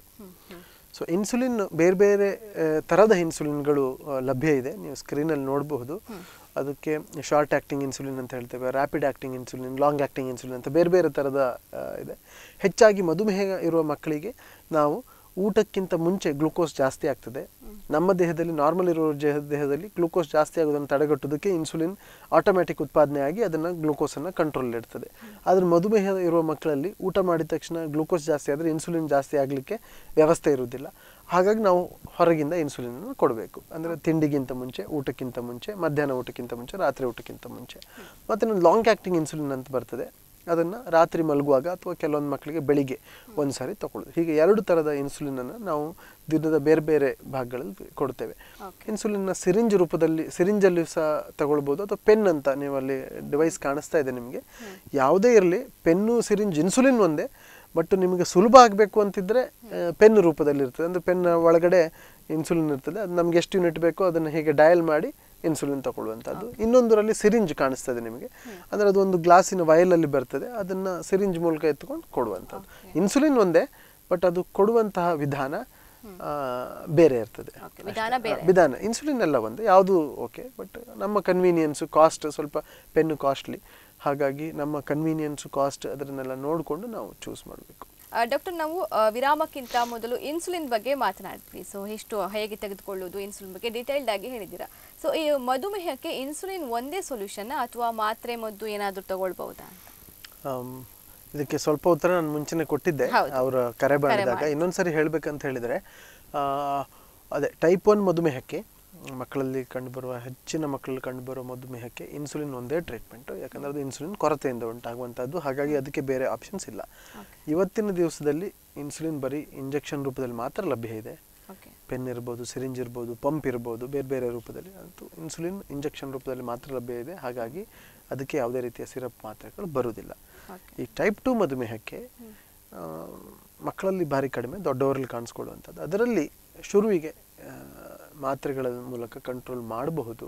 ಸೊ ಇನ್ಸುಲಿನ್ ಬೇರೆ ಬೇರೆ ಆ, ಥರದ ಇನ್ಸುಲಿನ್ಗಳು ಆ, ಲಭ್ಯ ಇದೆ ನೀವು ಸ್ಕ್ರೀನಲ್ಲಿ ನೋಡಬಹುದು ಅದಕ್ಕೆ ಶಾರ್ಟ್ ಆ್ಯಕ್ಟಿಂಗ್ ಇನ್ಸುಲಿನ್ ಅಂತ ಹೇಳ್ತೇವೆ rapid acting insulin long acting insulin ಅಂತ ಬೇರೆ ಬೇರೆ ಥರದ ಆ, ಇದೆ ಹೆಚ್ಚಾಗಿ ಮಧುಮೇಹ ಇರುವ ಮಕ್ಕಳಿಗೆ ನಾವು ಊಟಕ್ಕಿಂತ ಮುಂಚೆ ಗ್ಲೂಕೋಸ್ ಜಾಸ್ತಿ ಆಗ್ತದೆ ನಮ್ಮ ದೇಹದಲ್ಲಿ ನಾರ್ಮಲ್ ಇರೋ ಜೇ- ದೇಹದಲ್ಲಿ ಗ್ಲೂಕೋಸ್ ಜಾಸ್ತಿ ಆಗೋದನ್ನು ತಡೆಗಟ್ಟೋದಕ್ಕೆ ಇನ್ಸುಲಿನ್ ಆಟೋಮ್ಯಾಟಿಕ್ ಉತ್ಪಾದನೆ ಆಗಿ ಅದನ್ನು ಗ್ಲೂಕೋಸನ್ನು ಕಂಟ್ರೋಲ್ ಇಡ್ತದೆ ಆದರೆ ಮಧುಮೇಹ ಇರುವ ಮಕ್ಕಳಲ್ಲಿ ಊಟ ಮಾಡಿದ ತಕ್ಷಣ ಗ್ಲೂಕೋಸ್ ಜಾಸ್ತಿ ಆದರೆ ಇನ್ಸುಲಿನ್ ಜಾಸ್ತಿ ಆಗಲಿಕ್ಕೆ ವ್ಯವಸ್ಥೆ ಇರುವುದಿಲ್ಲ ಹಾಗಾಗಿ ನಾವು ಹೊರಗಿಂದ ಇನ್ಸುಲಿನ್ ಕೊಡಬೇಕು ಅಂದರೆ ತಿಂಡಿಗಿಂತ ಮುಂಚೆ ಊಟಕ್ಕಿಂತ ಮುಂಚೆ ಮಧ್ಯಾಹ್ನ ಊಟಕ್ಕಿಂತ ಮುಂಚೆ ರಾತ್ರಿ ಊಟಕ್ಕಿಂತ ಮುಂಚೆ ಮತ್ತು ಲಾಂಗ್ ಆ್ಯಕ್ಟಿಂಗ್ ಇನ್ಸುಲಿನ್ ಅಂತ ಬರ್ತದೆ ಅದನ್ನು ರಾತ್ರಿ ಮಲಗುವಾಗ ಅಥವಾ ಕೆಲವೊಂದು ಮಕ್ಕಳಿಗೆ ಬೆಳಿಗ್ಗೆ ಒಂದು ಸಾರಿ ತಗೊಳ್ಳೋದು ಹೀಗೆ ಎರಡು ಥರದ ಇನ್ಸುಲಿನನ್ನು ನಾವು ದಿನದ ಬೇರೆ ಬೇರೆ ಭಾಗಗಳಲ್ಲಿ ಕೊಡ್ತೇವೆ ಇನ್ಸುಲಿನ್ನ ಸಿರಿಂಜ್ ರೂಪದಲ್ಲಿ ಸಿರಿಂಜಲ್ಲಿ ಸಹ ತಗೊಳ್ಬೋದು ಅಥವಾ ಪೆನ್ ಅಂತ ನೀವು ಅಲ್ಲಿ ಡಿವೈಸ್ ಕಾಣಿಸ್ತಾ ಇದೆ ನಿಮಗೆ ಯಾವುದೇ ಇರಲಿ ಪೆನ್ನು ಸಿರಿಂಜ್ ಇನ್ಸುಲಿನ್ ಒಂದೇ ಬಟ್ ನಿಮಗೆ ಸುಲಭ ಆಗಬೇಕು ಅಂತಿದ್ರೆ ಪೆನ್ ರೂಪದಲ್ಲಿ ಇರ್ತದೆ ಅಂದರೆ ಪೆನ್ ಒಳಗಡೆ ಇನ್ಸುಲಿನ್ ಇರ್ತದೆ ಅದು ನಮ್ಗೆ ಎಷ್ಟು ಯೂನಿಟ್ ಬೇಕೋ ಅದನ್ನು ಹೀಗೆ ಡಯಲ್ ಮಾಡಿ ಇನ್ಸುಲಿನ್ ತಗೊಳ್ಳುವಂಥದ್ದು ಇನ್ನೊಂದರಲ್ಲಿ ಸಿರಿಂಜ್ ಕಾಣಿಸ್ತದೆ ನಿಮಗೆ ಅಂದರೆ ಅದು ಒಂದು ಗ್ಲಾಸಿನ ವಯಲಲ್ಲಿ ಬರ್ತದೆ ಅದನ್ನು ಸಿರಿಂಜ್ ಮೂಲಕ ಎತ್ಕೊಂಡು ಕೊಡುವಂಥದ್ದು ಇನ್ಸುಲಿನ್ ಒಂದೇ ಬಟ್ ಅದು ಕೊಡುವಂತಹ ವಿಧಾನ ಆ, ಬೇರೆ ಇರ್ತದೆ Okay, ವಿಧಾನ ಬೇರೆ. ವಿಧಾನ ಇನ್ಸುಲಿನ್ ಎಲ್ಲ ಒಂದು ಯಾವುದು ಓಕೆ ಬಟ್ ನಮ್ಮ ಕನ್ವೀನಿಯನ್ಸು ಕಾಸ್ಟ್ ಸ್ವಲ್ಪ ಪೆನ್ನು ಕಾಸ್ಟ್ಲಿ ಹಾಗಾಗಿ ನಮ್ಮ ಕನ್ವೀನಿಯನ್ಸು ಕಾಸ್ಟ್ ಅದನ್ನೆಲ್ಲ ನೋಡಿಕೊಂಡು ನಾವು ಚೂಸ್ ಮಾಡಬೇಕು ಡಾಕ್ಟರ್ ನಾವು ಆ, ವಿರಾಮಕ್ಕಿಂತ ಮೊದಲು ಇನ್ಸುಲಿನ್ ಬಗ್ಗೆ ಮಾತನಾಡಿದ್ವಿ ಸೊ ಎಷ್ಟು ಹೇಗೆ ತೆಗೆದುಕೊಳ್ಳುವುದು ಇನ್ಸುಲಿನ್ ಬಗ್ಗೆ ಡೀಟೇಲ್ಡ್ ಆಗಿ ಹೇಳಿದ್ದೀರಾ ಸೊ ಈ ಮಧುಮೇಹಕ್ಕೆ ಇನ್ಸುಲಿನ್ ಒಂದೇ ಸೊಲ್ಯೂಷನ್ ಅಥವಾ ಮಾತ್ರೆ ಮದ್ದು ಏನಾದರೂ ತಗೊಳ್ಬಹುದಾ ಅಂತ ಆಮ್, ಇದಕ್ಕೆ ಸ್ವಲ್ಪ ಉತ್ತರ ನಾನು ಮುಂಚೆನೆ ಕೊಟ್ಟಿದ್ದೆ ಹೌದು. ಅವರ ಕರೆ ಮಾಡಿದಾಗ ಮಾಡಿದ್ರು. ಇನ್ನೊಂದ್ಸರಿ ಹೇಳ್ಬೇಕಂತ ಹೇಳಿದ್ರೆ ಆ, ಅದೇ ಟೈಪ್ ಒನ್ ಮಧುಮೇಹಕ್ಕೆ ಮಕ್ಕಳಲ್ಲಿ ಕಂಡುಬರುವ ಹೆಚ್ಚಿನ ಮಕ್ಕಳಲ್ಲಿ ಕಂಡುಬರುವ ಮಧುಮೇಹಕ್ಕೆ ಇನ್ಸುಲಿನ್ ಒಂದೇ ಟ್ರೀಟ್ಮೆಂಟ್ ಯಾಕಂದ್ರೆ ಅದು ಇನ್ಸುಲಿನ್ ಕೊರತೆಯಿಂದ ಉಂಟಾಗುವಂಥದ್ದು ಹಾಗಾಗಿ ಅದಕ್ಕೆ ಬೇರೆ ಆಪ್ಷನ್ಸ್ ಇಲ್ಲ ಇವತ್ತಿನ ದಿವಸದಲ್ಲಿ ಇನ್ಸುಲಿನ್ ಬರೀ ಇಂಜೆಕ್ಷನ್ ರೂಪದಲ್ಲಿ ಮಾತ್ರ ಲಭ್ಯ ಇದೆ ಓಕೆ ಪೆನ್ ಇರ್ಬೋದು ಸಿರಿಂಜ್ ಇರ್ಬೋದು ಪಂಪ್ ಇರ್ಬೋದು ಬೇರೆ ಬೇರೆ ರೂಪದಲ್ಲಿ ಅಂತೂ ಇನ್ಸುಲಿನ್ ಇಂಜೆಕ್ಷನ್ ರೂಪದಲ್ಲಿ ಮಾತ್ರ ಲಭ್ಯ ಇದೆ ಹಾಗಾಗಿ ಅದಕ್ಕೆ ಯಾವುದೇ ರೀತಿಯ ಸಿರಪ್ ಮಾತ್ರೆಗಳು ಬರುವುದಿಲ್ಲ ಓಕೆ ಈ ಟೈಪ್ ಟು ಮಧುಮೇಹಕ್ಕೆ ಆ, ಮಕ್ಕಳಲ್ಲಿ ಭಾರಿ ಕಡಿಮೆ ದೊಡ್ಡವರಲ್ಲಿ ಕಾಣಿಸ್ಕೊಳ್ಳುವಂಥದ್ದು ಅದರಲ್ಲಿ ಶುರುವಿಗೆ ಆ, ಮಾತ್ರೆಗಳ ಮೂಲಕ ಕಂಟ್ರೋಲ್ ಮಾಡಬಹುದು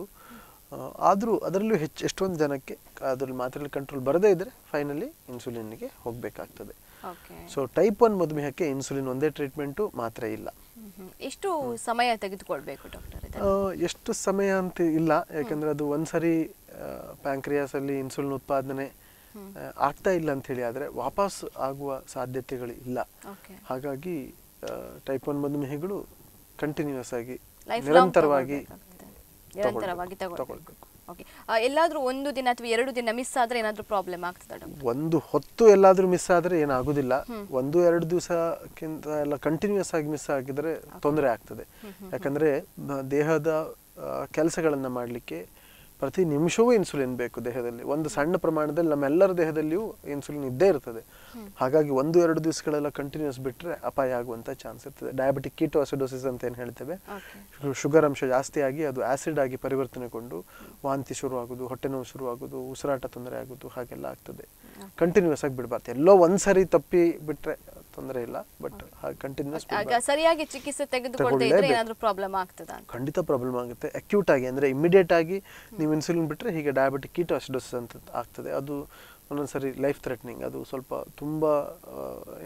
ಆದರೂ ಅದರಲ್ಲೂ ಹೆಚ್ಚು ಎಷ್ಟೊಂದು ಜನಕ್ಕೆ ಅದರಲ್ಲಿ ಮಾತ್ರೆಯಲ್ಲಿ ಕಂಟ್ರೋಲ್ ಬರದೇ ಇದ್ದರೆ ಫೈನಲಿ ಇನ್ಸುಲಿನ್ಗೆ ಹೋಗಬೇಕಾಗ್ತದೆ ಓಕೆ ಸೊ ಟೈಪ್ ಒನ್ ಮಧುಮೇಹಕ್ಕೆ ಇನ್ಸುಲಿನ್ ಒಂದೇ ಟ್ರೀಟ್ಮೆಂಟು ಮಾತ್ರೆ ಇಲ್ಲ ಎಷ್ಟು ಸಮಯ ತೆಗೆದುಕೊಳ್ಬೇಕು ಡಾಕ್ಟರ್ ಆ, ಇದನ್ನು ಎಷ್ಟು ಸಮಯ ಅಂತ ಇಲ್ಲ ಯಾಕಂದ್ರೆ ಅದು ಒಂದ್ಸರಿ ಪ್ಯಾಂಕ್ರಿಯಾಸ್ ಅಲ್ಲಿ ಇನ್ಸುಲಿನ್ ಉತ್ಪಾದನೆ ಆ, ಆಗ್ತಾ ಇಲ್ಲ ಅಂತ ಹೇಳಿ ಆದ್ರೆ ವಾಪಸ್ ಆಗುವ ಸಾಧ್ಯತೆಗಳು ಇಲ್ಲ ಓಕೆ ಹಾಗಾಗಿ ಟೈಪ್ ಒನ್ ಮಧುಮೇಹಿಗಳು ಕಂಟಿನ್ಯೂಸ್ ಆಗಿ ಲೈಫ್ ನಿರಂತರವಾಗಿ ನಿರಂತರವಾಗಿ ತಗೊಳ್ಬೇಕು. ತಗೊಳ್ಬೇಕು ಓಕೆ ಎಲ್ಲಾದ್ರೂ ಒಂದು ದಿನ ಅಥವಾ ಎರಡು ದಿನ ಮಿಸ್ ಆದ್ರೆ ಏನಾದ್ರೂ ಪ್ರಾಬ್ಲಮ್ ಆಗ್ತದಾ ಡಾಕ್ಟರ್ ಒಂದು ಹೊತ್ತು ಎಲ್ಲಾದ್ರೂ ಮಿಸ್ ಆದ್ರೆ ಏನಾಗುದಿಲ್ಲ ಒಂದು ಎರಡು ದಿವಸಕ್ಕಿಂತ ಎಲ್ಲ ಕಂಟಿನ್ಯೂಸ್ ಆಗಿ ಮಿಸ್ ಆಗಿದ್ರೆ ತೊಂದರೆ ಆಗ್ತದೆ ಯಾಕಂದ್ರೆ ಮ- ದೇಹದ ಕೆಲಸಗಳನ್ನ ಮಾಡಲಿಕ್ಕೆ ಪ್ರತಿ ನಿಮಿಷವೂ ಇನ್ಸುಲಿನ್ ಬೇಕು ದೇಹದಲ್ಲಿ ಒಂದು ಸಣ್ಣ ಪ್ರಮಾಣದಲ್ಲಿ ನಮ್ಮೆಲ್ಲರ ದೇಹದಲ್ಲಿಯೂ ಇನ್ಸುಲಿನ್ ಇದ್ದೇ ಇರ್ತದೆ ಹಾಗಾಗಿ ಒಂದು ಎರಡು ದಿವಸಗಳೆಲ್ಲ ಕಂಟಿನ್ಯೂಸ್ ಬಿಟ್ರೆ ಅಪಾಯ ಆಗುವಂತ ಚಾನ್ಸ್ ಇರ್ತದೆ ಡಯಾಬಿಟಿಕ್ ಕೀಟೋಸಿಡೋಸಿಸ್ ಅಂತ ಏನು ಹೇಳ್ತೇವೆ ಓಕೆ ಶು- ಶುಗರ್ ಅಂಶ ಜಾಸ್ತಿ ಆಗಿ ಅದು ಆಸಿಡ್ ಆಗಿ ಪರಿವರ್ತನೆಗೊಂಡು ವಾಂತಿ ಶುರುವಾಗೋದು ಹೊಟ್ಟೆ ನೋವು ಶುರುವಾಗೋದು ಉಸಿರಾಟ ತೊಂದರೆ ಆಗೋದು ಹಾಗೆಲ್ಲ ಆಗ್ತದೆ ಕಂಟಿನ್ಯೂಸ್ ಆಗಿ ಬಿಡಬಾರ್ದು ಎಲ್ಲೋ ಒಂದ್ಸರಿ ತಪ್ಪಿ ಬಿಟ್ರೆ ತೊಂದರೆ ಇಲ್ಲ ಬಟ್ ಕಂಟಿನ್ಯೂಸ್ ಆಗ ಸರಿಯಾಗಿ ಚಿಕಿತ್ಸೆ ತೆಗೆದುಕೊಳ್ತಾ ಇದ್ರೆ ತಗೊಳ್ಳೇಬೇಕು. ಏನಾದ್ರೂ ಪ್ರಾಬ್ಲಮ್ ಆಗ್ತದಾ ಅಂತ ಖಂಡಿತ ಪ್ರಾಬ್ಲಮ್ ಆಗುತ್ತೆ ಅಕ್ಯೂಟ್ ಆಗಿ ಅಂದ್ರೆ ಇಮಿಡಿಯೇಟ್ ಆಗಿ ನೀವು ಇನ್ಸುಲಿನ್ ಬಿಟ್ರೆ ಹೀಗೆ ಡಯಾಬಿಟಿಕ್ ಕೀಟೋಸಿಡೋಸಿಸ್ ಅಂತ ಆಗ್ತದೆ ಅದು ಒಂದೊಂದ್ಸರಿ ಲೈಫ್ ಥ್ರೆಟ್ನಿಂಗ್ ಅದು ಸ್ವಲ್ಪ ತುಂಬ ಆ,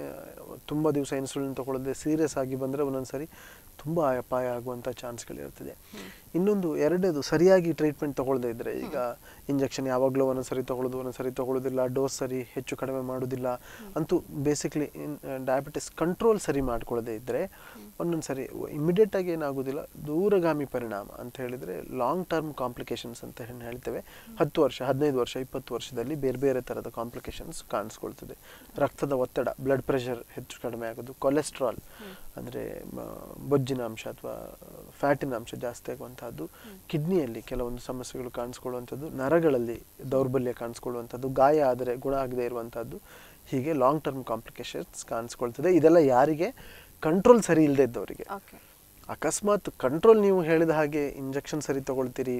ತುಂಬ ದಿವಸ ಇನ್ಸುಲಿನ್ ತಗೊಳ್ಳದೆ ಸೀರಿಯಸ್ ಆಗಿ ಬಂದರೆ ಒಂದೊಂದ್ಸರಿ ತುಂಬ ಅಪಾಯ ಆಗುವಂಥ ಚಾನ್ಸ್ಗಳಿರ್ತದೆ ಇನ್ನೊಂದು ಎರಡನೇದು ಸರಿಯಾಗಿ ಟ್ರೀಟ್ಮೆಂಟ್ ತಗೊಳ್ಳದೇ ಇದ್ದರೆ ಈಗ ಇಂಜೆಕ್ಷನ್ ಯಾವಾಗಲೂ ಒಂದೊಂದ್ಸರಿ ತಗೊಳ್ಳೋದು ಒಂದೊಂದ್ಸರಿ ತಗೊಳ್ಳೋದಿಲ್ಲ ಡೋಸ್ ಸರಿ ಹೆಚ್ಚು ಕಡಿಮೆ ಮಾಡೋದಿಲ್ಲ ಅಂತೂ ಬೇಸಿಕ್ಲಿ ಡಯಾಬಿಟಿಸ್ ಕಂಟ್ರೋಲ್ ಸರಿ ಮಾಡ್ಕೊಳ್ಳದೇ ಇದ್ದರೆ ಒಂದೊಂದ್ಸರಿ ಇಮಿಡಿಯೇಟ್ ಆಗಿ ಏನಾಗೋದಿಲ್ಲ ದೂರಗಾಮಿ ಪರಿಣಾಮ ಅಂತ ಹೇಳಿದರೆ ಲಾಂಗ್ ಟರ್ಮ್ ಕಾಂಪ್ಲಿಕೇಶನ್ಸ್ ಅಂತ ಏನು ಹೇಳ್ತೇವೆ ಹತ್ತು ವರ್ಷ ಹದಿನೈದು ವರ್ಷ ಇಪ್ಪತ್ತು ವರ್ಷದಲ್ಲಿ ಬೇರೆ ಬೇರೆ ಥರದ ಕಾಂಪ್ಲಿಕೇಶನ್ಸ್ ಕಾಣಿಸ್ಕೊಳ್ತದೆ ರಕ್ತದ ಒತ್ತಡ ಬ್ಲಡ್ ಪ್ರೆಷರ್ ಹೆಚ್ಚು ಕಡಿಮೆ ಆಗೋದು ಕೊಲೆಸ್ಟ್ರಾಲ್ ಅಂದರೆ ಬೊಜ್ಜಿನ ಅಂಶ ಅಥವಾ ಫ್ಯಾಟಿನ ಅಂಶ ಜಾಸ್ತಿ ಆಗುವಂತಹದ್ದು ಕಿಡ್ನಿಯಲ್ಲಿ ಕೆಲವೊಂದು ಸಮಸ್ಯೆಗಳು ಕಾಣಿಸ್ಕೊಳ್ಳುವಂಥದ್ದು ನರಗಳಲ್ಲಿ ದೌರ್ಬಲ್ಯ ಕಾಣಿಸ್ಕೊಳ್ಳುವಂಥದ್ದು ಗಾಯ ಆದರೆ ಗುಣ ಆಗದೇ ಇರುವಂಥದ್ದು ಹೀಗೆ ಲಾಂಗ್ ಟರ್ಮ್ ಕಾಂಪ್ಲಿಕೇಶನ್ಸ್ ಕಾಣಿಸ್ಕೊಳ್ತದೆ ಇದೆಲ್ಲ ಯಾರಿಗೆ ಕಂಟ್ರೋಲ್ ಸರಿ ಇಲ್ಲದೆ ಇದ್ದವರಿಗೆ ಓಕೆ ಅಕಸ್ಮಾತ್ ಕಂಟ್ರೋಲ್ ನೀವು ಹೇಳಿದ ಹಾಗೆ ಇಂಜೆಕ್ಷನ್ ಸರಿ ತಗೊಳ್ತೀರಿ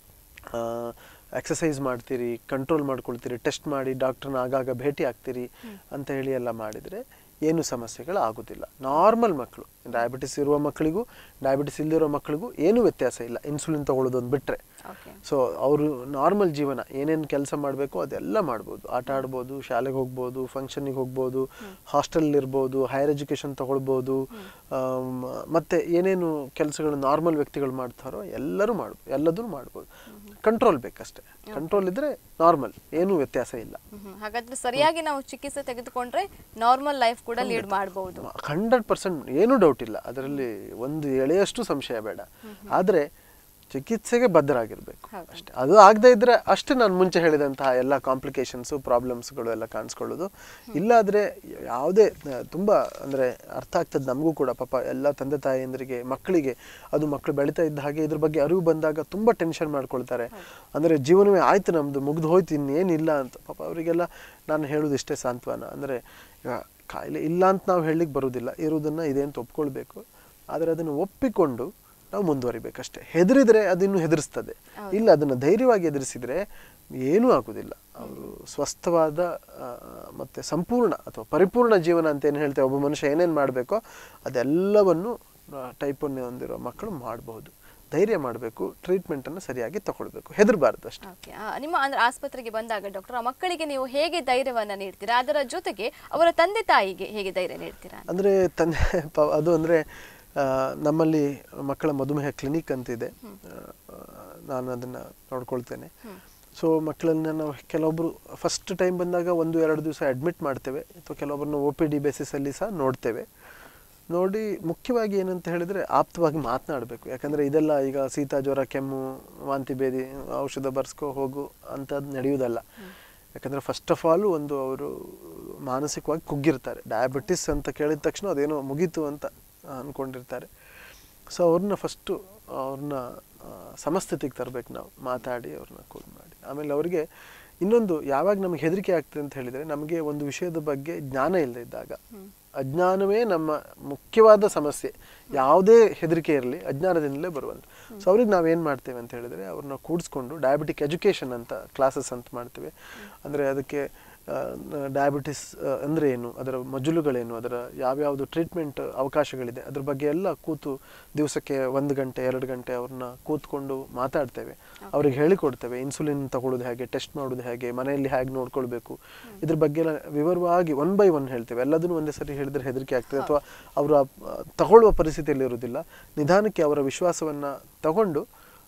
ಎಕ್ಸಸೈಸ್ ಮಾಡ್ತೀರಿ ಕಂಟ್ರೋಲ್ ಮಾಡ್ಕೊಳ್ತೀರಿ ಟೆಸ್ಟ್ ಮಾಡಿ ಡಾಕ್ಟರ್ನ ಆಗಾಗ ಭೇಟಿ ಆಗ್ತೀರಿ ಅಂತ ಹೇಳಿ ಎಲ್ಲ ಮಾಡಿದರೆ ಏನು ಸಮಸ್ಯೆಗಳು ಆಗೋದಿಲ್ಲ ನಾರ್ಮಲ್ ಮಕ್ಕಳು ಡಯಾಬಿಟಿಸ್ ಇರುವ ಮಕ್ಕಳಿಗೂ ಡಯಾಬಿಟಿಸ್ ಇಲ್ಲದಿರೋ ಮಕ್ಕಳಿಗೂ ಏನೂ ವ್ಯತ್ಯಾಸ ಇಲ್ಲ ಇನ್ಸುಲಿನ್ ತಗೊಳ್ಳೋದೊಂದು ಬಿಟ್ಟರೆ ಓಕೆ ಸೊ ಅವರು ನಾರ್ಮಲ್ ಜೀವನ ಏನೇನು ಕೆಲಸ ಮಾಡಬೇಕು ಅದೆಲ್ಲ ಮಾಡ್ಬೋದು ಆಟ ಆಡ್ಬೋದು ಶಾಲೆಗೆ ಹೋಗ್ಬೋದು ಫಂಕ್ಷನಿಗೆ ಹೋಗ್ಬೋದು ಹಾಸ್ಟೆಲ್ ಇರ್ಬೋದು ಹೈಯರ್ ಎಜುಕೇಷನ್ ತಗೊಳ್ಬೋದು ಆಮ್, ಮತ್ತೆ ಏನೇನು ಕೆಲಸಗಳು ನಾರ್ಮಲ್ ವ್ಯಕ್ತಿಗಳು ಮಾಡ್ತಾರೋ ಎಲ್ಲರೂ ಮಾಡ್ಬೋದು ಎಲ್ಲದೂ ಮಾಡ್ಬೋದು ಕಂಟ್ರೋಲ್ ಬೇಕಷ್ಟೇ ಕಂಟ್ರೋಲ್ ಇದ್ರೆ ನಾರ್ಮಲ್ ಏನೂ ವ್ಯತ್ಯಾಸ ಇಲ್ಲ ಹಾಗಾದ್ರೆ ಸರಿಯಾಗಿ ನಾವು ಚಿಕಿತ್ಸೆ ತೆಗೆದುಕೊಂಡ್ರೆ ನಾರ್ಮಲ್ ಲೈಫ್ ಕೂಡ ಲೀಡ್ ಮಾಡಬಹುದು ಹಂಡ್ರೆಡ್ ಪರ್ಸೆಂಟ್ ಏನೂ ಡೌಟ್ ಇಲ್ಲ ಅದರಲ್ಲಿ ಒಂದು ಎಳೆಯಷ್ಟು ಸಂಶಯ ಬೇಡ ಆದರೆ ಚಿಕಿತ್ಸೆಗೆ ಬದ್ಧರಾಗಿರ್ಬೇಕು ಹೌದು. ಅಷ್ಟೇ ಅದು ಆಗದೆ ಇದ್ರೆ ಅಷ್ಟೇ ನಾನು ಮುಂಚೆ ಹೇಳಿದಂತಹ ಎಲ್ಲ ಕಾಂಪ್ಲಿಕೇಶನ್ಸು ಪ್ರಾಬ್ಲಮ್ಸ್ಗಳು ಎಲ್ಲ ಕಾಣಿಸ್ಕೊಳ್ಳೋದು ಇಲ್ಲಾದ್ರೆ ಯಾವುದೇ ಆ, ತುಂಬ ಅಂದರೆ ಅರ್ಥ ಆಗ್ತದೆ ನಮಗೂ ಕೂಡ ಪಾಪ ಎಲ್ಲ ತಂದೆ ತಾಯಿಯಂದರಿಗೆ ಮಕ್ಕಳಿಗೆ ಅದು ಮಕ್ಕಳು ಬೆಳೀತಾ ಇದ್ದ ಹಾಗೆ ಇದ್ರ ಬಗ್ಗೆ ಅರಿವು ಬಂದಾಗ ತುಂಬ ಟೆನ್ಷನ್ ಮಾಡ್ಕೊಳ್ತಾರೆ ಅಂದರೆ ಜೀವನವೇ ಆಯ್ತು ನಮ್ಮದು ಮುಗ್ದು ಹೋಯ್ತು ಇನ್ನೇನಿಲ್ಲ ಅಂತ ಪಾಪ ಅವರಿಗೆಲ್ಲ ನಾನು ಹೇಳೋದು ಇಷ್ಟೇ ಸಾಂತ್ವನ ಅಂದರೆ ಈಗ ಕಾಯಿಲೆ ಇಲ್ಲ ಅಂತ ನಾವು ಹೇಳಲಿಕ್ಕೆ ಬರೋದಿಲ್ಲ ಇರೋದನ್ನು ಇದೆ ಅಂತ ಒಪ್ಕೊಳ್ಬೇಕು ಆದರೆ ಅದನ್ನು ಒಪ್ಪಿಕೊಂಡು ನಾವು ಮುಂದುವರಿಬೇಕಷ್ಟೇ ಹೆದರಿದ್ರೆ ಅದಿನ್ನು ಹೆದರಿಸ್ತದೆ ಇಲ್ಲ ಅದನ್ನು ಧೈರ್ಯವಾಗಿ ಎದುರಿಸಿದ್ರೆ ಏನೂ ಆಗುದಿಲ್ಲ ಅವರು ಸ್ವಸ್ಥವಾದ ಆ, ಮತ್ತೆ ಸಂಪೂರ್ಣ ಅಥವಾ ಪರಿಪೂರ್ಣ ಜೀವನ ಅಂತ ಏನು ಹೇಳ್ತೇವೆ ಒಬ್ಬ ಮನುಷ್ಯ ಏನೇನು ಮಾಡಬೇಕೋ ಅದೆಲ್ಲವನ್ನು ಟೈಪ್ ಒನ್ ಹೊಂದಿರೋ ಮಕ್ಕಳು ಮಾಡಬಹುದು ಧೈರ್ಯ ಮಾಡಬೇಕು ಟ್ರೀಟ್ಮೆಂಟನ್ನು ಸರಿಯಾಗಿ ತಗೊಳ್ಬೇಕು ಹೆದರಬಾರ್ದು ಅಷ್ಟೇ ಓಕೆ ನಿಮ್ಮ ಅಂದ್ರೆ ಆಸ್ಪತ್ರೆಗೆ ಬಂದಾಗ ಡಾಕ್ಟರ್ ಆ ಮಕ್ಕಳಿಗೆ ನೀವು ಹೇಗೆ ಧೈರ್ಯವನ್ನ ನೀಡ್ತೀರಾ ಅದರ ಜೊತೆಗೆ ಅವರ ತಂದೆ ತಾಯಿಗೆ ಹೇಗೆ ಧೈರ್ಯ ನೀಡ್ತೀರಾ ಅಂದರೆ ತಂದೆ ಪ- ಅದು ಅಂದರೆ ನಮ್ಮಲ್ಲಿ ಮಕ್ಕಳ ಮಧುಮೇಹ ಕ್ಲಿನಿಕ್ ಅಂತಿದೆ ಆ, ನಾನು ಅದನ್ನು ನೋಡ್ಕೊಳ್ತೇನೆ ಸೊ ಮಕ್ಕಳನ್ನ ನಾವು ಕೆಲವೊಬ್ಬರು ಫಸ್ಟ್ ಟೈಮ್ ಬಂದಾಗ ಒಂದು ಎರಡು ದಿವಸ ಅಡ್ಮಿಟ್ ಮಾಡ್ತೇವೆ ಅಥವಾ ಕೆಲವೊಬ್ಬರನ್ನ ಒ ಪಿ ಡಿ ಬೇಸಿಸಲ್ಲಿ ಸಹ ನೋಡ್ತೇವೆ ನೋಡಿ ಮುಖ್ಯವಾಗಿ ಏನಂತ ಹೇಳಿದರೆ ಆಪ್ತವಾಗಿ ಮಾತನಾಡಬೇಕು ಯಾಕಂದರೆ ಇದೆಲ್ಲ ಈಗ ಶೀತ ಜ್ವರ ಕೆಮ್ಮು ವಾಂತಿ ಭೇದಿ ಔಷಧ ಬರ್ಸ್ಕೊ ಹೋಗು ಅಂಥದ್ದು ನಡೆಯುವುದಲ್ಲ ಯಾಕಂದರೆ ಫಸ್ಟ್ ಆಫ್ ಆಲ್ ಒಂದು ಅವರು ಮಾನಸಿಕವಾಗಿ ಕುಗ್ಗಿರ್ತಾರೆ ಡಯಾಬಿಟಿಸ್ ಅಂತ ಕೇಳಿದ ತಕ್ಷಣ ಅದೇನೋ ಮುಗೀತು ಅಂತ ಅಂದ್ಕೊಂಡಿರ್ತಾರೆ ಸೊ ಅವ್ರನ್ನ ಫಸ್ಟು ಅವ್ರನ್ನ ಆ, ಸಮಸ್ಥಿತಿಗೆ ತರಬೇಕು ನಾವು ಮಾತಾಡಿ ಅವ್ರನ್ನ ಕೂಲ್ ಮಾಡಿ ಆಮೇಲೆ ಅವರಿಗೆ ಇನ್ನೊಂದು ಯಾವಾಗ ನಮಗೆ ಹೆದರಿಕೆ ಆಗ್ತದೆ ಅಂತ ಹೇಳಿದರೆ ನಮಗೆ ಒಂದು ವಿಷಯದ ಬಗ್ಗೆ ಜ್ಞಾನ ಇಲ್ಲದೆ ಇದ್ದಾಗ ಅಜ್ಞಾನವೇ ನಮ್ಮ ಮುಖ್ಯವಾದ ಸಮಸ್ಯೆ ಯಾವುದೇ ಹೆದರಿಕೆ ಇರಲಿ ಅಜ್ಞಾನದಿಂದಲೇ ಬರುವಂಥ ಸೊ ಅವ್ರಿಗೆ ನಾವೇನು ಮಾಡ್ತೇವೆ ಅಂತ ಹೇಳಿದರೆ ಅವ್ರನ್ನ ಕೂಡಿಸ್ಕೊಂಡು ಡಯಾಬಿಟಿಕ್ ಎಜುಕೇಷನ್ ಅಂತ ಕ್ಲಾಸಸ್ ಅಂತ ಮಾಡ್ತೇವೆ ಅಂದರೆ ಅದಕ್ಕೆ ಡಯಾಬಿಟಿಸ್ ಅಂದರೆ ಏನು ಅದರ ಮಜಲುಗಳೇನು ಅದರ ಯಾವ್ಯಾವುದು ಟ್ರೀಟ್ಮೆಂಟ್ ಅವಕಾಶಗಳಿದೆ ಅದ್ರ ಬಗ್ಗೆ ಎಲ್ಲ ಕೂತು ದಿವಸಕ್ಕೆ ಒಂದು ಗಂಟೆ ಎರಡು ಗಂಟೆ ಅವ್ರನ್ನ ಕೂತ್ಕೊಂಡು ಮಾತಾಡ್ತೇವೆ ಅವ್ರಿಗೆ ಹೇಳಿಕೊಡ್ತೇವೆ ಇನ್ಸುಲಿನ್ ತಗೊಳ್ಳೋದು ಹೇಗೆ ಟೆಸ್ಟ್ ಮಾಡೋದು ಹೇಗೆ ಮನೆಯಲ್ಲಿ ಹೇಗೆ ನೋಡ್ಕೊಳ್ಬೇಕು ಇದ್ರ ಬಗ್ಗೆ ಎಲ್ಲ ವಿವರವಾಗಿ ಒನ್ ಬೈ ಒನ್ ಹೇಳ್ತೇವೆ ಎಲ್ಲದನ್ನು ಒಂದೇ ಸರಿ ಹೇಳಿದ್ರೆ ಹೆದರಿಕೆ ಆಗ್ತದೆ ಅಥವಾ ಅವರು ತಗೊಳ್ಳುವ ಪರಿಸ್ಥಿತಿಯಲ್ಲಿ ಇರೋದಿಲ್ಲ ನಿಧಾನಕ್ಕೆ ಅವರ ವಿಶ್ವಾಸವನ್ನು ತಗೊಂಡು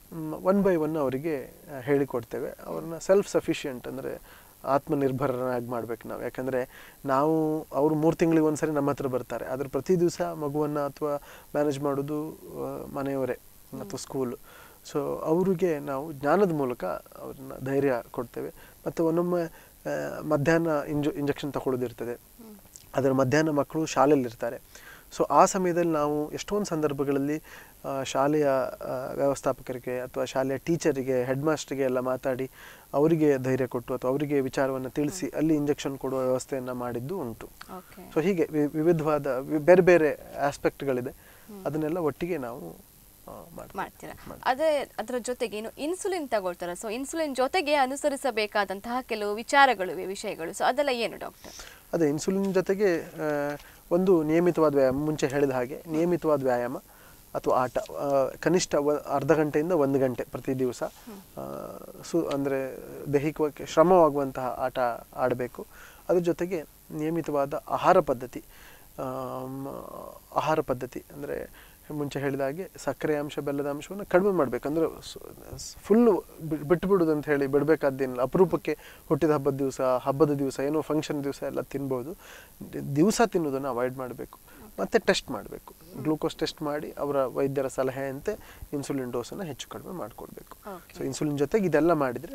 ಒನ್ ಬೈ ಒನ್ ಅವರಿಗೆ ಆ, ಹೇಳಿಕೊಡ್ತೇವೆ ಅವ್ರನ್ನ ಸೆಲ್ಫ್ ಸಫಿಷಿಯೆಂಟ್ ಅಂದರೆ ಆತ್ಮನಿರ್ಭರನಾಗಿ ಮಾಡ್ಬೇಕು ನಾವು ಯಾಕಂದರೆ ನಾವು ಅವರು ಮೂರು ತಿಂಗಳಿಗೆ ಒಂದ್ಸರಿ ನಮ್ಮ ಹತ್ರ ಬರ್ತಾರೆ ಆದರೆ ಪ್ರತಿ ದಿವಸ ಮಗುವನ್ನು ಅಥವಾ ಮ್ಯಾನೇಜ್ ಮಾಡೋದು ಆ, ಮನೆಯವರೇ ಅಥವಾ ಸ್ಕೂಲು ಸೊ ಅವರಿಗೆ ನಾವು ಜ್ಞಾನದ ಮೂಲಕ ಅವ್ರನ್ನ ಧೈರ್ಯ ಕೊಡ್ತೇವೆ ಮತ್ತು ಒನ್ನೊಮ್ಮೆ ಆ, ಮಧ್ಯಾಹ್ನ ಇಂಜು ಇಂಜೆಕ್ಷನ್ ತಗೊಳ್ಳೋದಿರ್ತದೆ ಅದರ ಮಧ್ಯಾಹ್ನ ಮಕ್ಕಳು ಶಾಲೆಯಲ್ಲಿರ್ತಾರೆ ಸೊ ಆ ಸಮಯದಲ್ಲಿ ನಾವು ಎಷ್ಟೊಂದು ಸಂದರ್ಭಗಳಲ್ಲಿ ಆ, ಶಾಲೆಯ ಆ, ವ್ಯವಸ್ಥಾಪಕರಿಗೆ ಅಥವಾ ಶಾಲೆಯ ಟೀಚರಿಗೆ ಹೆಡ್ ಮಾಸ್ಟರ್ಗೆ ಎಲ್ಲ ಮಾತಾಡಿ ಅವರಿಗೆ ಧೈರ್ಯ ಕೊಟ್ಟು ಅಥವಾ ಅವರಿಗೆ ವಿಚಾರವನ್ನು ತಿಳಿಸಿ ಅಲ್ಲಿ ಇಂಜೆಕ್ಷನ್ ಕೊಡುವ ವ್ಯವಸ್ಥೆಯನ್ನು ಮಾಡಿದ್ದು ಉಂಟು ಓಕೆ ಸೊ ಹೀಗೆ ವಿ- ವಿವಿಧವಾದ ವಿ- ಬೇರೆ ಬೇರೆ ಆಸ್ಪೆಕ್ಟ್ಗಳಿದೆ ಅದನ್ನೆಲ್ಲ ಒಟ್ಟಿಗೆ ನಾವು ಆ, ಮಾಡ್ತೇವೆ ಮಾಡ್ತೀರಾ ಅದೇ ಅದರ ಜೊತೆಗೆ ಇನ್ನು ಇನ್ಸುಲಿನ್ ತಗೊಳ್ತಾರ ಸೊ ಇನ್ಸುಲಿನ್ ಜೊತೆಗೆ ಅನುಸರಿಸಬೇಕಾದಂತಹ ಕೆಲವು ವಿಚಾರಗಳು ಇವೆ, ವಿಷಯಗಳು ಸೊ ಅದೆಲ್ಲ ಏನು ಡಾಕ್ಟರ್ ಅದೇ ಇನ್ಸುಲಿನ್ ಜೊತೆಗೆ ಆ, ಒಂದು ನಿಯಮಿತವಾದ ವ್ಯಾಯಾಮ ಮುಂಚೆ ಹೇಳಿದ ಹಾಗೆ ನಿಯಮಿತವಾದ ವ್ಯಾಯಾಮ ಅಥವಾ ಆಟ ಆ, ಕನಿಷ್ಠ ಒ- ಅರ್ಧ ಗಂಟೆಯಿಂದ ಒಂದು ಗಂಟೆ ಪ್ರತಿ ದಿವಸ ಆ, ಸು ಅಂದರೆ ದೈಹಿಕವಾಗಿ ಶ್ರಮವಾಗುವಂತಹ ಆಟ ಆಡಬೇಕು ಅದ್ರ ಜೊತೆಗೆ ನಿಯಮಿತವಾದ ಆಹಾರ ಪದ್ಧತಿ ಆಮ್, ಆಹಾರ ಪದ್ಧತಿ ಅಂದರೆ ಮುಂಚೆ ಹೇಳಿದ ಹಾಗೆ ಸಕ್ಕರೆ ಅಂಶ ಬೆಲ್ಲದ ಅಂಶವನ್ನು ಕಡಿಮೆ ಮಾಡಬೇಕು ಅಂದರೆ ಫುಲ್ಲು ಬಿಟ್ಟುಬಿಡುದು ಅಂತ ಹೇಳಿ ಬಿಡಬೇಕಾದ್ದೇನಿಲ್ಲ ಅಪರೂಪಕ್ಕೆ ಹುಟ್ಟಿದ ಹಬ್ಬದ ದಿವಸ ಹಬ್ಬದ ದಿವಸ ಏನೋ ಫಂಕ್ಷನ್ ದಿವಸ ಎಲ್ಲ ತಿನ್ಬೋದು ದಿವಸ ತಿನ್ನೋದನ್ನು ಅವಾಯ್ಡ್ ಮಾಡಬೇಕು ಮತ್ತು ಟೆಸ್ಟ್ ಮಾಡಬೇಕು ಗ್ಲೂಕೋಸ್ ಟೆಸ್ಟ್ ಮಾಡಿ ಅವರ ವೈದ್ಯರ ಸಲಹೆಯಂತೆ ಇನ್ಸುಲಿನ್ ಡೋಸನ್ನು ಹೆಚ್ಚು ಕಡಿಮೆ ಮಾಡಿಕೊಳ್ಬೇಕು Okay. ಸೊ ಇನ್ಸುಲಿನ್ ಜೊತೆಗೆ ಇದೆಲ್ಲ ಮಾಡಿದರೆ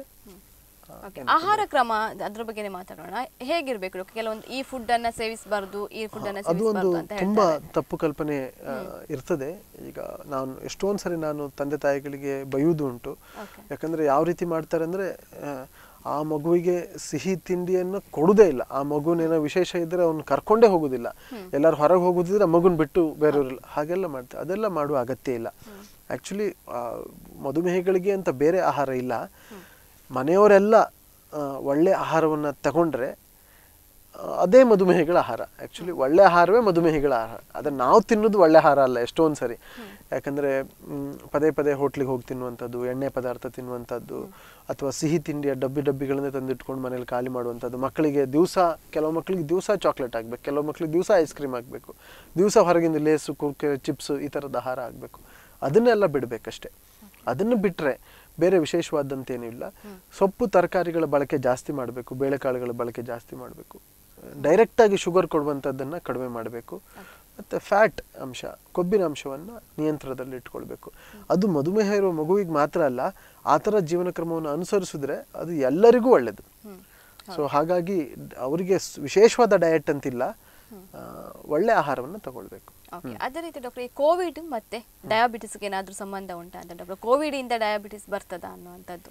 ಓಕೆ ಆಹಾರ ಕ್ರಮ ಅದ್ರ ಬಗ್ಗೆನೇ ಮಾತಾಡೋಣ ಹೇಗಿರ್ಬೇಕು ಡಾಕ್ಟರ್ ಕೆಲವೊಂದು ಈ ಫುಡ್ ಅನ್ನ ಸೇವಿಸಬಾರ್ದು ಈ ಫುಡ್ ಅನ್ನ ಅದು ಒಂದು ಸೇವಿಸಬಾರ್ದು ಅಂತ ತುಂಬಾ ಹೇಳ್ತಾರೆ ತಪ್ಪು ಕಲ್ಪನೆ ಆ, ಇರ್ತದೆ ಈಗ ನಾನು ಎಷ್ಟೊಂದು ಸರಿ ನಾನು ತಂದೆ ತಾಯಿಗಳಿಗೆ ಬೈಯುವುದು ಉಂಟು Okay. ಯಾಕಂದ್ರೆ ಯಾವ ರೀತಿ ಮಾಡ್ತಾರೆ ಅಂದ್ರೆ ಆ, ಆ ಮಗುವಿಗೆ ಸಿಹಿ ತಿಂಡಿಯನ್ನು ಕೊಡುದೇ ಇಲ್ಲ ಆ ಮಗುನೇನೋ ವಿಶೇಷ ಇದ್ರೆ ಅವ್ನು ಕರ್ಕೊಂಡೇ ಹೋಗುದಿಲ್ಲ ಎಲ್ಲರೂ ಹೊರಗೆ ಹೋಗುದಿದ್ರೆ ಮಗುನ್ ಬಿಟ್ಟು ಬೇರೆಯವರಿಲ್ಲ ಹಾಗೆಲ್ಲ ಮಾಡ್ತಾರೆ ಅದೆಲ್ಲ ಮಾಡುವ ಅಗತ್ಯ ಇಲ್ಲ ಆ್ಯಕ್ಚುಲಿ ಮಧುಮೇಹಿಗಳಿಗೆ ಅಂತ ಬೇರೆ ಆಹಾರ ಇಲ್ಲ ಮನೆಯವರೆಲ್ಲ ಆ, ಒಳ್ಳೆ ಆಹಾರವನ್ನು ತಗೊಂಡ್ರೆ ಆ, ಅದೇ ಮಧುಮೇಹಿಗಳ ಆಹಾರ ಆ್ಯಕ್ಚುಲಿ ಒಳ್ಳೆ ಆಹಾರವೇ ಮಧುಮೇಹಿಗಳ ಆಹಾರ ಅದನ್ನು ನಾವು ತಿನ್ನೋದು ಒಳ್ಳೆ ಆಹಾರ ಅಲ್ಲ ಎಷ್ಟೊಂದು ಸರಿ ಯಾಕಂದರೆ ಪದೇ ಪದೇ ಹೋಟ್ಲಿಗೆ ಹೋಗಿ ತಿನ್ನುವಂಥದ್ದು ಎಣ್ಣೆ ಪದಾರ್ಥ ತಿನ್ನುವಂಥದ್ದು ಅಥವಾ ಸಿಹಿ ತಿಂಡಿಯ ಡಬ್ಬಿ ಡಬ್ಬಿಗಳನ್ನೇ ತಂದಿಟ್ಕೊಂಡು ಮನೇಲಿ ಖಾಲಿ ಮಾಡುವಂಥದ್ದು ಮಕ್ಕಳಿಗೆ ದಿವಸ ಕೆಲವು ಮಕ್ಕಳಿಗೆ ದಿವಸ ಚಾಕ್ಲೇಟ್ ಆಗಬೇಕು ಕೆಲವು ಮಕ್ಕಳಿಗೆ ದಿವಸ ಐಸ್ ಕ್ರೀಮ್ ಆಗಬೇಕು ದಿವಸ ಹೊರಗಿಂದ ಲೇಸು ಕುರ್ಕುರೆ ಚಿಪ್ಸು ಈ ಥರದ ಆಹಾರ ಆಗಬೇಕು ಅದನ್ನೆಲ್ಲ ಬಿಡಬೇಕಷ್ಟೆ ಅದನ್ನು ಬಿಟ್ಟರೆ ಬೇರೆ ವಿಶೇಷವಾದಂತೇನೂ ಇಲ್ಲ ಸೊಪ್ಪು ತರಕಾರಿಗಳ ಬಳಕೆ ಜಾಸ್ತಿ ಮಾಡಬೇಕು ಬೇಳೆಕಾಳುಗಳ ಬಳಕೆ ಜಾಸ್ತಿ ಮಾಡಬೇಕು ಡೈರೆಕ್ಟಾಗಿ ಶುಗರ್ ಕೊಡುವಂಥದ್ದನ್ನು ಕಡಿಮೆ ಮಾಡಬೇಕು ಮತ್ತು ಫ್ಯಾಟ್ ಅಂಶ ಕೊಬ್ಬಿನ ಅಂಶವನ್ನು ನಿಯಂತ್ರಣದಲ್ಲಿ ಇಟ್ಕೊಳ್ಬೇಕು ಅದು ಮಧುಮೇಹ ಇರುವ ಮಗುವಿಗೆ ಮಾತ್ರ ಅಲ್ಲ ಆ ಥರ ಜೀವನ ಕ್ರಮವನ್ನು ಅನುಸರಿಸಿದ್ರೆ ಅದು ಎಲ್ಲರಿಗೂ ಒಳ್ಳೆಯದು ಸೊ ಹಾಗಾಗಿ ಡ್- ಅವರಿಗೆ ಸ್- ವಿಶೇಷವಾದ ಡಯಟ್ ಅಂತಿಲ್ಲ ಆ, ಒಳ್ಳೆ ಆಹಾರವನ್ನು ತಗೊಳ್ಬೇಕು ಓಕೆ ಅದೇ ರೀತಿ ಡಾಕ್ಟರ್ ಈ ಕೋವಿಡ್ ಮತ್ತೆ ಡಯಾಬಿಟಿಸ್ಗೆ ಏನಾದ್ರೂ ಸಂಬಂಧ ಉಂಟಾ ಅಂತ ಡಾಕ್ಟರ್ ಕೋವಿಡ್ ಇಂದ ಡಯಾಬಿಟಿಸ್ ಬರ್ತದಾ ಅನ್ನುವಂಥದ್ದು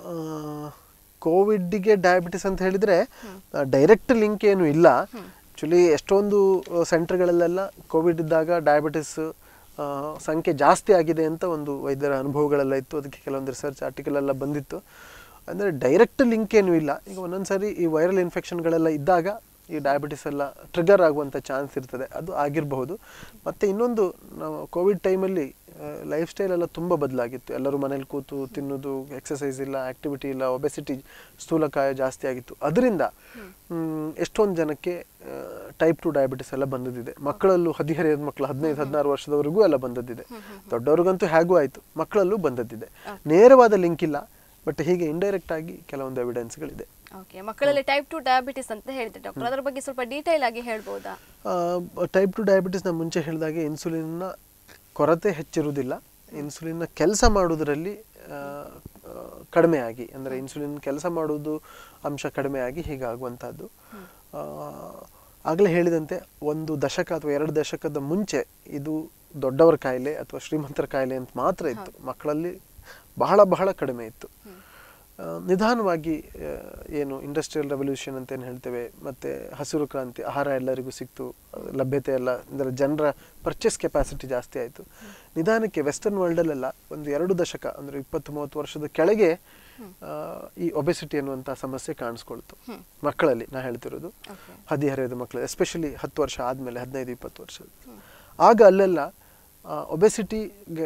ಕೋವಿಡ್ಗೆ ಡಯಾಬಿಟಿಸ್ ಅಂತ ಹೇಳಿದರೆ ಡೈರೆಕ್ಟ್ ಲಿಂಕ್ ಏನು ಇಲ್ಲ ಆ್ಯಕ್ಚುಲಿ ಎಷ್ಟೊಂದು ಸೆಂಟರ್ಗಳಲ್ಲೆಲ್ಲ ಕೋವಿಡ್ ಇದ್ದಾಗ ಡಯಾಬಿಟಿಸ್ ಸಂಖ್ಯೆ ಜಾಸ್ತಿ ಆಗಿದೆ ಅಂತ ಒಂದು ವೈದ್ಯರ ಅನುಭವಗಳೆಲ್ಲ ಇತ್ತು ಅದಕ್ಕೆ ಕೆಲವೊಂದು ರಿಸರ್ಚ್ ಆರ್ಟಿಕಲ್ ಎಲ್ಲ ಬಂದಿತ್ತು ಅಂದರೆ ಡೈರೆಕ್ಟ್ ಲಿಂಕ್ ಏನೂ ಇಲ್ಲ ಈಗ ಒಂದೊಂದು ಸಾರಿ ಈ ವೈರಲ್ ಇನ್ಫೆಕ್ಷನ್ಗಳೆಲ್ಲ ಇದ್ದಾಗ ಈ ಡಯಾಬಿಟಿಸ್ ಎಲ್ಲ ಟ್ರಿಗರ್ ಆಗುವಂಥ ಚಾನ್ಸ್ ಇರ್ತದೆ ಅದು ಆಗಿರಬಹುದು ಮತ್ತು ಇನ್ನೊಂದು ನಾವು ಕೋವಿಡ್ ಟೈಮಲ್ಲಿ ಲೈಫ್ ಸ್ಟೈಲ್ ಎಲ್ಲ ತುಂಬ ಬದಲಾಗಿತ್ತು ಎಲ್ಲರೂ ಮನೇಲಿ ಕೂತು ತಿನ್ನೋದು ಎಕ್ಸಸೈಸ್ ಇಲ್ಲ ಆ್ಯಕ್ಟಿವಿಟಿ ಇಲ್ಲ ಒಬೆಸಿಟಿ ಸ್ಥೂಲಕಾಯ ಜಾಸ್ತಿ ಆಗಿತ್ತು ಅದರಿಂದ ಎಷ್ಟೊಂದು ಜನಕ್ಕೆ ಟೈಪ್ ಟು ಡಯಾಬಿಟಿಸ್ ಎಲ್ಲ ಬಂದದಿದೆ ಮಕ್ಕಳಲ್ಲೂ ಹದಿಹರೆಯದ ಮಕ್ಕಳು ಹದಿನೈದು ಹದಿನಾರು ವರ್ಷದವರೆಗೂ ಎಲ್ಲ ಬಂದದ್ದಿದೆ ದೊಡ್ಡವ್ರಿಗಂತೂ ಹೇಗೂ ಆಯಿತು ಮಕ್ಕಳಲ್ಲೂ ಬಂದದ್ದಿದೆ ನೇರವಾದ ಲಿಂಕ್ ಇಲ್ಲ ಬಟ್ ಹೀಗೆ ಇಂಡೈರೆಕ್ಟ್ ಆಗಿ ಕೆಲವೊಂದು ಎವಿಡೆನ್ಸ್ಗಳಿದೆ ಓಕೆ ಮಕ್ಕಳಲ್ಲಿ ಟೈಪ್ ಟು ಡಯಾಬಿಟಿಸ್ ಅಂತ ಹೇಳಿದ್ರೆ ಡಾಕ್ಟರ್ ಅದರ ಬಗ್ಗೆ ಸ್ವಲ್ಪ ಡೀಟೇಲ್ ಆಗಿ ಹೇಳ್ಬೋದಾ ಟೈಪ್ ಟು ಡಯಾಬಿಟಿಸ್ ನಾನು ಮುಂಚೆ ಹೇಳಿದಾಗೆ ಇನ್ಸುಲಿನ್ನ ಕೊರತೆ ಹೆಚ್ಚಿರುವುದಿಲ್ಲ ಇನ್ಸುಲಿನ್ನ ಕೆಲಸ ಮಾಡುವುದರಲ್ಲಿ ಆ, ಆ, ಕಡಿಮೆ ಆಗಿ ಅಂದರೆ ಇನ್ಸುಲಿನ್ ಕೆಲಸ ಮಾಡುವುದು ಅಂಶ ಕಡಿಮೆ ಆಗಿ ಹೀಗಾಗುವಂಥದ್ದು ಆ, ಆಗಲೇ ಹೇಳಿದಂತೆ ಒಂದು ದಶಕ ಅಥವಾ ಎರಡು ದಶಕದ ಮುಂಚೆ ಇದು ದೊಡ್ಡವರ ಕಾಯಿಲೆ ಅಥವಾ ಶ್ರೀಮಂತರ ಕಾಯಿಲೆ ಅಂತ ಮಾತ್ರ ಇತ್ತು ಮಕ್ಕಳಲ್ಲಿ ಬಹಳ ಬಹಳ ಕಡಿಮೆ ಇತ್ತು ಆ, ನಿಧಾನವಾಗಿ ಆ, ಏನು ಇಂಡಸ್ಟ್ರಿಯಲ್ ರೆವಲ್ಯೂಷನ್ ಅಂತ ಏನು ಹೇಳ್ತೇವೆ ಮತ್ತು ಹಸಿರು ಕ್ರಾಂತಿ ಆಹಾರ ಎಲ್ಲರಿಗೂ ಸಿಕ್ತು ಆ, ಲಭ್ಯತೆ ಎಲ್ಲ ಅಂದರೆ ಜನರ ಪರ್ಚೇಸ್ ಕೆಪಾಸಿಟಿ ಜಾಸ್ತಿ ಆಯಿತು ನಿಧಾನಕ್ಕೆ ವೆಸ್ಟರ್ನ್ ವರ್ಲ್ಡಲ್ಲೆಲ್ಲ ಒಂದು ಎರಡು ದಶಕ ಅಂದರೆ ಇಪ್ಪತ್ತು ಮೂವತ್ತು ವರ್ಷದ ಕೆಳಗೆ ಆ, ಈ ಒಬೆಸಿಟಿ ಅನ್ನುವಂಥ ಸಮಸ್ಯೆ ಕಾಣಿಸ್ಕೊಳ್ತು ಮಕ್ಕಳಲ್ಲಿ ನಾ ಹೇಳ್ತಿರೋದು ಹದಿಹರೆಯದ ಮಕ್ಕಳು ಎಸ್ಪೆಷಲಿ ಹತ್ತು ವರ್ಷ ಆದಮೇಲೆ ಹದಿನೈದು ಇಪ್ಪತ್ತು ವರ್ಷ ಆಗ ಅಲ್ಲೆಲ್ಲ ಒಬೆಸಿಟಿ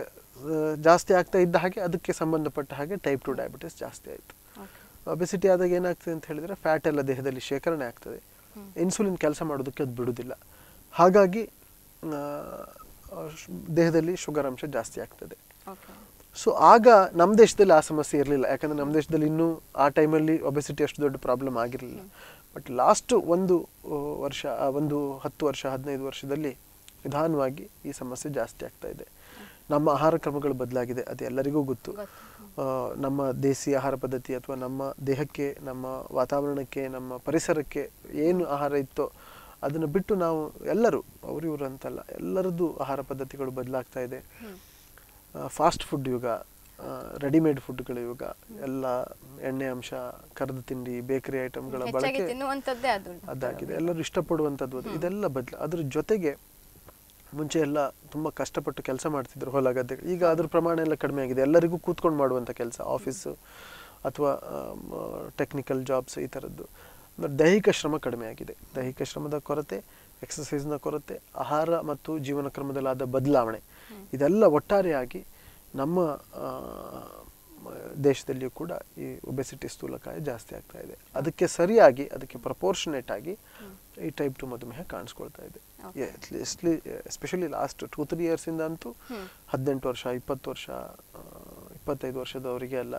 ಜಾಸ್ತಿ ಆಗ್ತಾ ಇದ್ದ ಹಾಗೆ ಅದಕ್ಕೆ ಸಂಬಂಧಪಟ್ಟ ಹಾಗೆ ಟೈಪ್ ಟು ಡಯಾಬಿಟಿಸ್ ಜಾಸ್ತಿ ಆಯಿತು ಒಬೆಸಿಟಿ ಆದಾಗ ಏನಾಗ್ತದೆ ಅಂತ ಹೇಳಿದರೆ ಫ್ಯಾಟ್ ಎಲ್ಲ ದೇಹದಲ್ಲಿ ಶೇಖರಣೆ ಆಗ್ತದೆ ಇನ್ಸುಲಿನ್ ಕೆಲಸ ಮಾಡೋದಕ್ಕೆ ಅದು ಬಿಡುವುದಿಲ್ಲ ಹಾಗಾಗಿ ಆ, ಶ್- ದೇಹದಲ್ಲಿ ಶುಗರ್ ಅಂಶ ಜಾಸ್ತಿ ಆಗ್ತದೆ ಓಕೆ ಸೊ ಆಗ ನಮ್ಮ ದೇಶದಲ್ಲಿ ಆ ಸಮಸ್ಯೆ ಇರಲಿಲ್ಲ ಯಾಕಂದರೆ ನಮ್ಮ ದೇಶದಲ್ಲಿ ಇನ್ನೂ ಆ ಟೈಮಲ್ಲಿ ಒಬೆಸಿಟಿ ಅಷ್ಟು ದೊಡ್ಡ ಪ್ರಾಬ್ಲಮ್ ಆಗಿರಲಿಲ್ಲ ಬಟ್ ಲಾಸ್ಟ್ ಒಂದು ಆ, ವರ್ಷ ಆ, ಒಂದು ಹತ್ತು ವರ್ಷ ಹದಿನೈದು ವರ್ಷದಲ್ಲಿ ನಿಧಾನವಾಗಿ ಈ ಸಮಸ್ಯೆ ಜಾಸ್ತಿ ಆಗ್ತಾ ಇದೆ ನಮ್ಮ ಆಹಾರ ಕ್ರಮಗಳು ಬದಲಾಗಿದೆ ಅದು ಎಲ್ಲರಿಗೂ ಗೊತ್ತು ಆ, ನಮ್ಮ ದೇಸಿ ಆಹಾರ ಪದ್ಧತಿ ಅಥವಾ ನಮ್ಮ ದೇಹಕ್ಕೆ ನಮ್ಮ ವಾತಾವರಣಕ್ಕೆ ನಮ್ಮ ಪರಿಸರಕ್ಕೆ ಏನು ಆಹಾರ ಇತ್ತೋ ಅದನ್ನು ಬಿಟ್ಟು ನಾವು ಎಲ್ಲರೂ ಅವರು ಇವರು ಅಂತಲ್ಲ ಎಲ್ಲರದ್ದು ಆಹಾರ ಪದ್ಧತಿಗಳು ಬದಲಾಗ್ತಾ ಇದೆ ಫಾಸ್ಟ್ ಫುಡ್ ಯುಗ ರೆಡಿಮೇಡ್ ಫುಡ್ಗಳ ಯುಗ ಎಲ್ಲ ಎಣ್ಣೆ ಅಂಶ ಕರೆದ ತಿಂಡಿ ಬೇಕರಿ ಐಟಮ್ಗಳ ಹೆಚ್ಚಾಗಿ ಬಳಕೆ ತಿನ್ನುವಂಥದ್ದೇ ಅದು ಅದಾಗಿದೆ ಎಲ್ಲರೂ ಇಷ್ಟಪಡುವಂಥದ್ದು ಅದು ಇದೆಲ್ಲ ಬದಲ ಅದ್ರ ಜೊತೆಗೆ ಮುಂಚೆ ಎಲ್ಲ ತುಂಬ ಕಷ್ಟಪಟ್ಟು ಕೆಲಸ ಮಾಡ್ತಿದ್ರು ಹೊಲ ಗದ್ದೆಗಳು ಈಗ ಅದ್ರ ಪ್ರಮಾಣ ಎಲ್ಲ ಕಡಿಮೆ ಆಗಿದೆ ಎಲ್ಲರಿಗೂ ಕೂತ್ಕೊಂಡು ಮಾಡುವಂಥ ಕೆಲಸ ಆಫೀಸು ಅಥವಾ ಟೆಕ್ನಿಕಲ್ ಜಾಬ್ಸ್ ಈ ಥರದ್ದು ಅಂದ್ರೆ ದೈಹಿಕ ಶ್ರಮ ಕಡಿಮೆ ಆಗಿದೆ ದೈಹಿಕ ಶ್ರಮದ ಕೊರತೆ ಎಕ್ಸಸೈಸ್ನ ಕೊರತೆ ಆಹಾರ ಮತ್ತು ಜೀವನ ಕ್ರಮದಲ್ಲಾದ ಬದಲಾವಣೆ ಇದೆಲ್ಲ ಒಟ್ಟಾರೆಯಾಗಿ ನಮ್ಮ ಆ, ಮ- ದೇಶದಲ್ಲಿಯೂ ಕೂಡ ಈ ಒಬೆಸಿಟಿ ಸ್ಥೂಲಕಾಯ ಜಾಸ್ತಿ ಆಗ್ತಾ ಇದೆ ಅದಕ್ಕೆ ಸರಿಯಾಗಿ ಅದಕ್ಕೆ ಪ್ರಪೋರ್ಷನೇಟ್ ಆಗಿ ಈ ಟೈಪ್ ಟು ಮಧುಮೇಹ ಕಾಣಿಸ್ಕೊಳ್ತಾ ಇದೆ ಎಸ್ಪೆಷಲಿ ಲಾಸ್ಟ್ ಟೂ ತ್ರೀ ಇಯರ್ಸಿಂದ ಅಂತೂ ಹದಿನೆಂಟು ವರ್ಷ ಇಪ್ಪತ್ತು ವರ್ಷ ಆ, ಇಪ್ಪತ್ತೈದು ವರ್ಷದವರಿಗೆ ಎಲ್ಲ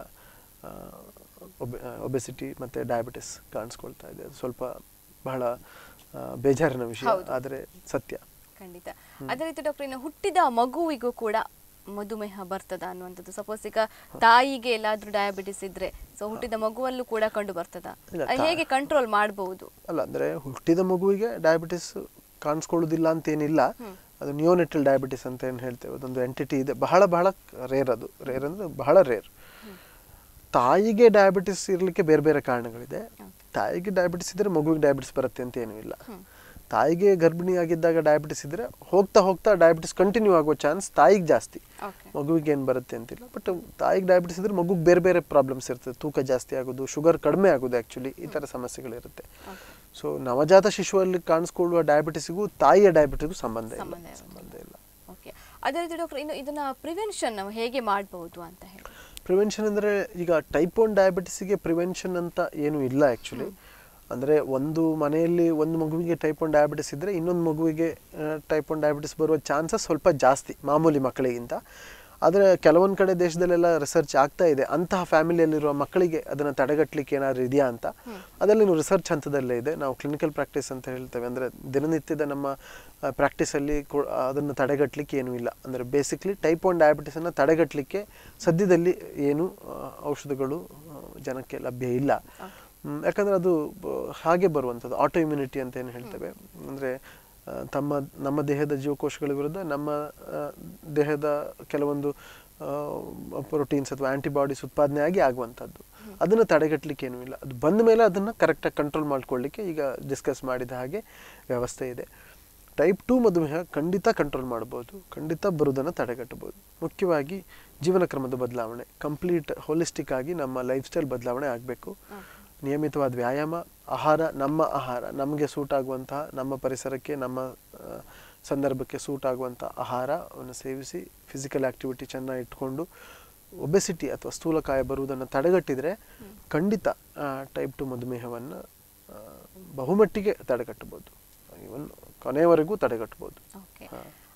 ಒಬೆಸಿಟಿ ಮತ್ತು ಡಯಾಬಿಟಿಸ್ ಕಾಣಿಸ್ಕೊಳ್ತಾ ಇದೆ ಅದು ಸ್ವಲ್ಪ ಬಹಳ ಆ, ಬೇಜಾರಿನ ವಿಷಯ ಹೌದು. ಆದರೆ ಸತ್ಯ ಖಂಡಿತ ಅದೇ ರೀತಿ ಡಾಕ್ಟರ್ ಇನ್ನು ಹುಟ್ಟಿದ ಮಗುವಿಗೂ ಕೂಡ ಮಧುಮೇಹ ಬರ್ತದ ಅನ್ನುವಂಥದ್ದು ಸಪೋಸ್ ಈಗ ತಾಯಿಗೆ ಎಲ್ಲಾದ್ರೂ ಡಯಾಬಿಟಿಸ್ ಇದ್ರೆ ಸೊ ಹುಟ್ಟಿದ ಮಗುವಲ್ಲೂ ಕೂಡ ಕಂಡು ಬರ್ತದ ಇಲ್ಲ, ಅದು ಹೇಗೆ ಕಂಟ್ರೋಲ್ ಮಾಡಬಹುದು ಅಲ್ಲ ಅಂದರೆ ಹುಟ್ಟಿದ ಮಗುವಿಗೆ ಡಯಾಬಿಟಿಸ್ ಕಾಣಿಸ್ಕೊಳ್ಳೋದಿಲ್ಲ ಅಂತೇನಿಲ್ಲ ಅದು ನಿಯೋನೆಟಲ್ ಡಯಾಬಿಟಿಸ್ ಅಂತ ಏನು ಹೇಳ್ತೇವೆ ಅದೊಂದು ಎಂಟಿಟಿ ಇದೆ ಬಹಳ ಬಹಳ ರೇರ್ ಅದು ರೇರ್ ಅಂದರೆ ಬಹಳ ರೇರ್ ತಾಯಿಗೆ ಡಯಾಬಿಟಿಸ್ ಇರಲಿಕ್ಕೆ ಬೇರೆ ಬೇರೆ ಕಾರಣಗಳಿದೆ ತಾಯಿಗೆ ಡಯಾಬಿಟಿಸ್ ಇದ್ದರೆ ಮಗುವಿಗೆ ಡಯಾಬಿಟಿಸ್ ಬರುತ್ತೆ ಅಂತ ಏನೂ ಇಲ್ಲ ತಾಯಿಗೆ ಗರ್ಭಿಣಿ ಆಗಿದ್ದಾಗ ಡಯಾಬಿಟಿಸ್ ಇದ್ದರೆ ಹೋಗ್ತಾ ಹೋಗ್ತಾ ಡಯಾಬಿಟಿಸ್ ಕಂಟಿನ್ಯೂ ಆಗೋ ಚಾನ್ಸ್ ತಾಯಿಗೆ ಜಾಸ್ತಿ ಓಕೆ ಮಗುವಿಗೆ ಏನು ಬರುತ್ತೆ ಅಂತಿಲ್ಲ ಬಟ್ ತಾಯಿಗೆ ಡಯಾಬಿಟಿಸ್ ಇದ್ರೆ ಮಗುಗೆ ಬೇರೆ ಬೇರೆ ಪ್ರಾಬ್ಲಮ್ಸ್ ಇರ್ತದೆ ತೂಕ ಜಾಸ್ತಿ ಆಗೋದು ಶುಗರ್ ಕಡಿಮೆ ಆಗೋದು ಆ್ಯಕ್ಚುಲಿ ಈ ಥರ ಸಮಸ್ಯೆಗಳಿರುತ್ತೆ ಸೊ ನವಜಾತ ಶಿಶುವಲ್ಲಿ ಕಾಣಿಸ್ಕೊಳ್ಳುವ ಡಯಾಬಿಟಿಸ್ಗೂ ತಾಯಿಯ ಡಯಾಬಿಟಿಸ್ಗೂ ಸಂಬಂಧ ಇಲ್ಲ ಸಂಬಂಧ ಇರೋದಿಲ್ಲ. ಸಂಬಂಧ ಇಲ್ಲ ಓಕೆ ಅದೇ ರೀತಿ ಡಾಕ್ಟರ್ ಇನ್ನು ಇದನ್ನ ಪ್ರಿವೆನ್ಷನ್ ನಾವು ಹೇಗೆ ಮಾಡಬಹುದು ಅಂತ ಹೇಳಿ ಪ್ರಿವೆನ್ಷನ್ ಅಂದರೆ ಈಗ ಟೈಪ್ ಒನ್ ಡಯಾಬಿಟಿಸ್ಗೆ ಪ್ರಿವೆನ್ಷನ್ ಅಂತ ಏನೂ ಇಲ್ಲ ಆ್ಯಕ್ಚುಲಿ ಅಂದರೆ ಒಂದು ಮನೆಯಲ್ಲಿ ಒಂದು ಮಗುವಿಗೆ ಟೈಪ್ ಒನ್ ಡಯಾಬಿಟಿಸ್ ಇದ್ದರೆ ಇನ್ನೊಂದು ಮಗುವಿಗೆ ಟೈಪ್ ಒನ್ ಡಯಾಬಿಟಿಸ್ ಬರುವ ಚಾನ್ಸಸ್ ಸ್ವಲ್ಪ ಜಾಸ್ತಿ ಮಾಮೂಲಿ ಮಕ್ಕಳಿಗಿಂತ ಆದರೆ ಕೆಲವೊಂದು ಕಡೆ ದೇಶದಲ್ಲೆಲ್ಲ ರಿಸರ್ಚ್ ಆಗ್ತಾ ಇದೆ ಅಂತಹ ಫ್ಯಾಮಿಲಿಯಲ್ಲಿರುವ ಮಕ್ಕಳಿಗೆ ಅದನ್ನು ತಡೆಗಟ್ಟಲಿಕ್ಕೆ ಏನಾದ್ರು ಇದೆಯಾ ಅಂತ ಅದೆಲ್ಲ ಇನ್ನು ರಿಸರ್ಚ್ ಹಂತದಲ್ಲೇ ಇದೆ ನಾವು ಕ್ಲಿನಿಕಲ್ ಪ್ರಾಕ್ಟೀಸ್ ಅಂತ ಹೇಳ್ತೇವೆ ಅಂದರೆ ದಿನನಿತ್ಯದ ನಮ್ಮ ಪ್ರಾಕ್ಟೀಸಲ್ಲಿ ಅದನ್ನು ತಡೆಗಟ್ಟಲಿಕ್ಕೆ ಏನೂ ಇಲ್ಲ ಅಂದರೆ ಬೇಸಿಕ್ಲಿ ಟೈಪ್ ಒನ್ ಡಯಾಬಿಟಿಸನ್ನು ತಡೆಗಟ್ಟಲಿಕ್ಕೆ ಸದ್ಯದಲ್ಲಿ ಏನು ಆ, ಔಷಧಗಳು ಆ, ಜನಕ್ಕೆ ಲಭ್ಯ ಇಲ್ಲ ಹ್ಮ್, ಯಾಕಂದ್ರೆ ಅದು ಬ- ಹಾಗೆ ಬರುವಂಥದ್ದು ಆಟೋ ಇಮ್ಯುನಿಟಿ ಅಂತ ಏನು ಹೇಳ್ತೇವೆ ಅಂದರೆ ತಮ್ಮ ನಮ್ಮ ದೇಹದ ಜೀವಕೋಶಗಳ ವಿರುದ್ಧ ನಮ್ಮ ಆ, ದೇಹದ ಕೆಲವೊಂದು ಪ್ರೋಟೀನ್ಸ್ ಅಥವಾ ಆಂಟಿಬಾಡೀಸ್ ಉತ್ಪಾದನೆ ಆಗಿ ಆಗುವಂಥದ್ದು ಅದನ್ನು ತಡೆಗಟ್ಟಲಿಕ್ಕೆ ಏನೂ ಇಲ್ಲ ಅದು ಬಂದ ಮೇಲೆ ಅದನ್ನು ಕರೆಕ್ಟಾಗಿ ಕಂಟ್ರೋಲ್ ಮಾಡ್ಕೊಳ್ಳಿಕ್ಕೆ ಈಗ ಡಿಸ್ಕಸ್ ಮಾಡಿದ ಹಾಗೆ ವ್ಯವಸ್ಥೆ ಇದೆ ಟೈಪ್ ಟು ಮಧುಮೇಹ ಖಂಡಿತ ಕಂಟ್ರೋಲ್ ಮಾಡ್ಬೋದು ಖಂಡಿತ ಬರುವುದನ್ನು ತಡೆಗಟ್ಟಬಹುದು ಮುಖ್ಯವಾಗಿ ಜೀವನ ಕ್ರಮದ ಬದಲಾವಣೆ ಕಂಪ್ಲೀಟ್ ಹೋಲಿಸ್ಟಿಕ್ ಆಗಿ ನಮ್ಮ ಲೈಫ್ ಸ್ಟೈಲ್ ಬದಲಾವಣೆ ಆಗಬೇಕು ನಿಯಮಿತವಾದ ವ್ಯಾಯಾಮ ಆಹಾರ ನಮ್ಮ ಆಹಾರ ನಮಗೆ ಸೂಟ್ ಆಗುವಂತಹ ನಮ್ಮ ಪರಿಸರಕ್ಕೆ ನಮ್ಮ ಆ, ಸಂದರ್ಭಕ್ಕೆ ಸೂಟ್ ಆಗುವಂಥ ಆಹಾರವನ್ನು ಸೇವಿಸಿ ಫಿಸಿಕಲ್ ಆ್ಯಕ್ಟಿವಿಟಿ ಚೆನ್ನಾಗಿ ಇಟ್ಕೊಂಡು ಒಬೆಸಿಟಿ ಅಥವಾ ಸ್ಥೂಲಕಾಯ ಬರುವುದನ್ನು ತಡೆಗಟ್ಟಿದರೆ ಖಂಡಿತ ಟೈಪ್ ಟು ಮಧುಮೇಹವನ್ನು ಬಹುಮಟ್ಟಿಗೆ ತಡೆಗಟ್ಟಬಹುದು ಇವನ್ ಕೊನೆಯವರೆಗೂ ತಡೆಗಟ್ಟಬಹುದು ಓಕೆ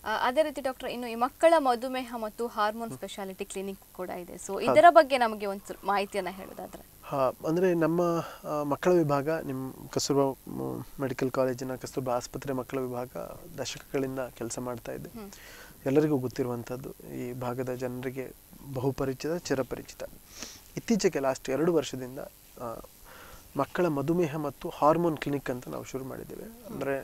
ಆ, ಅದೇ ರೀತಿ ಡಾಕ್ಟರ್ ಇನ್ನು ಈ ಮಕ್ಕಳ ಮಧುಮೇಹ ಮತ್ತು ಹಾರ್ಮೋನ್ ಸ್ಪೆಷಾಲಿಟಿ ಕ್ಲಿನಿಕ್ ಕೂಡ ಇದೆ ಸೊ ಇದರ ಬಗ್ಗೆ ನಮಗೆ ಒಂದು ಮಾಹಿತಿಯನ್ನ ಹೇಳೋದಾದ್ರೆ ಹಾ, ಅಂದರೆ ನಮ್ಮ ಆ, ಮಕ್ಕಳ ವಿಭಾಗ ನಿಮ್ಮ ಕಸ್ತೂರ್ಬಾ ಮ್, ಮೆಡಿಕಲ್ ಕಾಲೇಜಿನ ಕಸ್ತೂರ್ಬಾ ಆಸ್ಪತ್ರೆ ಮಕ್ಕಳ ವಿಭಾಗ ದಶಕಗಳಿಂದ ಕೆಲಸ ಮಾಡ್ತಾ ಇದೆ ಎಲ್ಲರಿಗೂ ಗೊತ್ತಿರುವಂಥದ್ದು ಈ ಭಾಗದ ಜನರಿಗೆ ಬಹುಪರಿಚಿತ ಚಿರಪರಿಚಿತ ಇತ್ತೀಚೆಗೆ ಲಾಸ್ಟ್ ಎರಡು ವರ್ಷದಿಂದ ಆ, ಮಕ್ಕಳ ಮಧುಮೇಹ ಮತ್ತು ಹಾರ್ಮೋನ್ ಕ್ಲಿನಿಕ್ ಅಂತ ನಾವು ಶುರು ಮಾಡಿದ್ದೇವೆ ಅಂದರೆ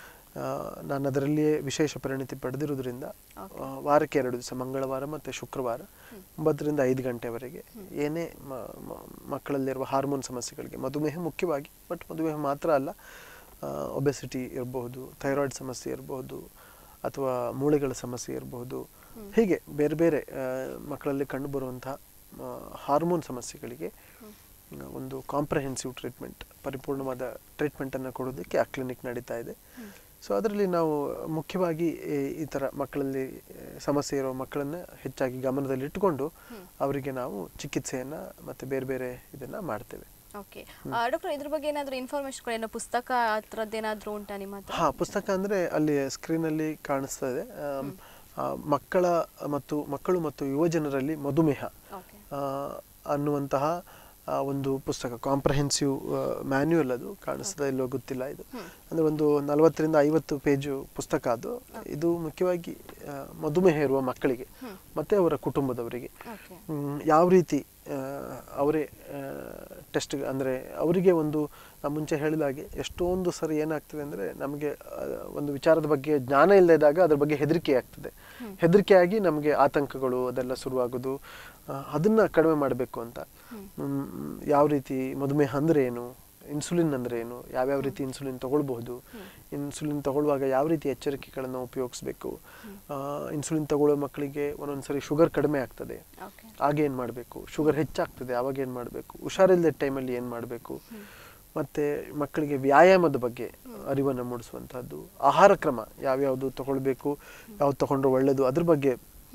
ನಾನು ಅದರಲ್ಲಿಯೇ ವಿಶೇಷ ಪರಿಣಿತಿ ಪಡೆದಿರೋದ್ರಿಂದ ಆ, ವಾರಕ್ಕೆ ಎರಡು ದಿವಸ ಮಂಗಳವಾರ ಮತ್ತು ಶುಕ್ರವಾರ ಒಂಬತ್ತರಿಂದ ಐದು ಗಂಟೆವರೆಗೆ ಏನೇ ಮ- ಮ- ಮಕ್ಕಳಲ್ಲಿರುವ ಹಾರ್ಮೋನ್ ಸಮಸ್ಯೆಗಳಿಗೆ ಮಧುಮೇಹ ಮುಖ್ಯವಾಗಿ ಬಟ್ ಮಧುಮೇಹ ಮಾತ್ರ ಅಲ್ಲ ಒಬೆಸಿಟಿ ಇರಬಹುದು ಥೈರಾಯ್ಡ್ ಸಮಸ್ಯೆ ಇರಬಹುದು ಅಥವಾ ಮೂಳೆಗಳ ಸಮಸ್ಯೆ ಇರಬಹುದು ಹೀಗೆ ಬೇರೆ ಬೇರೆ ಆ, ಮಕ್ಕಳಲ್ಲಿ ಕಂಡುಬರುವಂತಹ ಹಾರ್ಮೋನ್ ಸಮಸ್ಯೆಗಳಿಗೆ ಆ, ಒಂದು ಕಾಂಪ್ರಹೆನ್ಸಿವ್ ಟ್ರೀಟ್ಮೆಂಟ್ ಪರಿಪೂರ್ಣವಾದ ಟ್ರೀಟ್ಮೆಂಟನ್ನು ಕೊಡೋದಕ್ಕೆ ಆ ಕ್ಲಿನಿಕ್ ನಡೀತಾ ಇದೆ ಸೊ ಅದರಲ್ಲಿ ನಾವು ಮುಖ್ಯವಾಗಿ ಈ- ಈ ಥರ ಮಕ್ಕಳಲ್ಲಿ ಆ, ಸಮಸ್ಯೆ ಇರೋ ಮಕ್ಕಳನ್ನು ಹೆಚ್ಚಾಗಿ ಗಮನದಲ್ಲಿಟ್ಟುಕೊಂಡು ಅವರಿಗೆ ನಾವು ಚಿಕಿತ್ಸೆಯನ್ನು ಮತ್ತು ಬೇರೆ ಬೇರೆ ಇದನ್ನು ಮಾಡ್ತೇವೆ ಓಕೆ ಡಾಕ್ಟರ್ ಇದ್ರ ಬಗ್ಗೆ ಏನಾದರೂ ಇನ್ಫಾರ್ಮೇಶನ್ ಏನೋ ಪುಸ್ತಕ ಆ ಥರದ್ದು ಏನಾದರೂ ಉಂಟಾ ನಿಮ್ಮ ಹತ್ರ ಹಾ ಪುಸ್ತಕ ಅಂದರೆ ಅಲ್ಲಿ ಸ್ಕ್ರೀನಲ್ಲಿ ಕಾಣಿಸ್ತಾ ಇದೆ ಆಮ್, ಆ, ಮಕ್ಕಳ ಮತ್ತು ಮಕ್ಕಳು ಮತ್ತು ಯುವಜನರಲ್ಲಿ ಮಧುಮೇಹ ಓಕೆ ಆ, ಅನ್ನುವಂತಹ ಆ, ಒಂದು ಪುಸ್ತಕ ಕಾಂಪ್ರಹೆನ್ಸಿವ್ ಮ್ಯಾನ್ಯುಯಲ್ ಅದು ಕಾಣಿಸ್ತದೆ ಇಲ್ಲೋ ಗೊತ್ತಿಲ್ಲ ಇದು ಅಂದರೆ ಒಂದು ನಲವತ್ತರಿಂದ ಐವತ್ತು ಪೇಜು ಪುಸ್ತಕ ಅದು ಇದು ಮುಖ್ಯವಾಗಿ ಆ, ಮಧುಮೇಹ ಇರುವ ಮಕ್ಕಳಿಗೆ ಮತ್ತು ಅವರ ಕುಟುಂಬದವರಿಗೆ ಓಕೆ ಮ್, ಯಾವ ರೀತಿ ಆ, ಅವರೇ ಟೆಸ್ಟ್ ಅಂದರೆ ಅವರಿಗೆ ಒಂದು ನಾನು ಮುಂಚೆ ಹೇಳಿದ ಹಾಗೆ ಎಷ್ಟೊಂದು ಸರಿ ಏನಾಗ್ತದೆ ಅಂದರೆ ನಮಗೆ ಆ, ಒಂದು ವಿಚಾರದ ಬಗ್ಗೆ ಜ್ಞಾನ ಇಲ್ಲದಾಗ ಅದ್ರ ಬಗ್ಗೆ ಹೆದರಿಕೆ ಆಗ್ತದೆ ಹೆದರಿಕೆಯಾಗಿ ನಮಗೆ ಆತಂಕಗಳು ಅದೆಲ್ಲ ಶುರುವಾಗೋದು ಆ, ಅದನ್ನ ಕಡಿಮೆ ಮಾಡಬೇಕು ಅಂತ ಮ್, ಯಾವ ರೀತಿ ಮಧುಮೇಹ ಅಂದರೆ ಏನು ಇನ್ಸುಲಿನ್ ಅಂದರೆ ಏನು ಯಾವ್ಯಾವ ರೀತಿ ಇನ್ಸುಲಿನ್ ತಗೊಳ್ಬಹುದು ಇನ್ಸುಲಿನ್ ತಗೊಳ್ಳುವಾಗ ಯಾವ ರೀತಿ ಎಚ್ಚರಿಕೆಗಳನ್ನು ಉಪಯೋಗಿಸ್ಬೇಕು ಇನ್ಸುಲಿನ್ ತಗೊಳ್ಳೋ ಮಕ್ಕಳಿಗೆ ಒಂದೊಂದ್ಸರಿ ಶುಗರ್ ಕಡಿಮೆ ಆಗ್ತದೆ ಓಕೆ ಆಗ ಏನು ಮಾಡಬೇಕು ಶುಗರ್ ಹೆಚ್ಚಾಗ್ತದೆ ಆವಾಗ ಏನು ಮಾಡಬೇಕು ಹುಷಾರಿಲ್ಲದ ಟೈಮಲ್ಲಿ ಏನು ಮಾಡಬೇಕು ಮತ್ತು ಮಕ್ಕಳಿಗೆ ವ್ಯಾಯಾಮದ ಬಗ್ಗೆ ಅರಿವನ್ನು ಮೂಡಿಸುವಂಥದ್ದು ಆಹಾರ ಕ್ರಮ ಯಾವ್ಯಾವುದು ತಗೊಳ್ಬೇಕು ಯಾವ್ದು ತಗೊಂಡ್ರೆ ಒಳ್ಳೆಯದು ಅದ್ರ ಬಗ್ಗೆ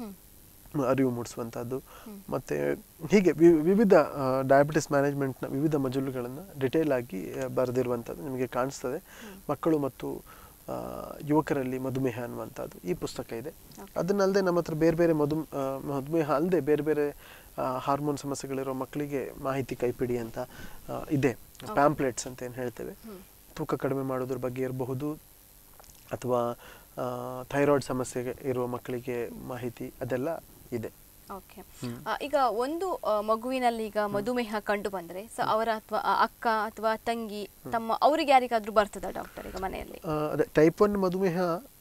ಅರಿವು ಮೂಡಿಸುವಂಥದ್ದು ಮತ್ತು ಹೀಗೆ ವಿ- ವಿವಿಧ ಡಯಾಬಿಟಿಸ್ ಮ್ಯಾನೇಜ್ಮೆಂಟ್ನ ವಿವಿಧ ಮಜಲುಗಳನ್ನು ಡಿಟೇಲ್ ಆಗಿ ಆ, ಬರೆದಿರುವಂಥದ್ದು ನಿಮಗೆ ಕಾಣಿಸ್ತದೆ ಮಕ್ಕಳು ಮತ್ತು ಆ, ಯುವಕರಲ್ಲಿ ಮಧುಮೇಹ ಅನ್ನುವಂಥದ್ದು ಈ ಪುಸ್ತಕ ಇದೆ ಅದನ್ನಲ್ಲದೆ ನಮ್ಮ ಹತ್ರ ಬೇರೆ ಬೇರೆ ಮಧು ಆ, ಮಧುಮೇಹ ಅಲ್ಲದೆ ಬೇರೆ ಬೇರೆ ಹಾರ್ಮೋನ್ ಸಮಸ್ಯೆಗಳಿರೋ ಮಕ್ಕಳಿಗೆ ಮಾಹಿತಿ ಕೈಪಿಡಿ ಅಂತ ಆ, ಇದೆ ಪ್ಯಾಂಪ್ಲೆಟ್ಸ್ ಅಂತ ಏನು ಹೇಳ್ತೇವೆ ತೂಕ ಕಡಿಮೆ ಮಾಡೋದ್ರ ಬಗ್ಗೆ ಇರಬಹುದು ಅಥವಾ ಥೈರಾಯ್ಡ್ ಸಮಸ್ಯೆ ಇರುವ ಮಕ್ಕಳಿಗೆ ಮಾಹಿತಿ ಅದೆಲ್ಲ ಇದೆ ಓಕೆ ಈಗ ಒಂದು ಆ, ಮಗುವಿನಲ್ಲಿ ಈಗ ಮಧುಮೇಹ ಕಂಡು ಬಂದ್ರೆ ಸೊ ಅವರ ಅಥವಾ ಅಕ್ಕ ಅಥವಾ ತಂಗಿ ತಮ್ಮ ಅವ್ರಿಗೆ ಯಾರಿಗಾದ್ರೂ ಬರ್ತದ ಡಾಕ್ಟರ್ ಈಗ ಮನೆಯಲ್ಲಿ ಆ, ಅದೇ ಟೈಪ್ ಒನ್ ಮಧುಮೇಹ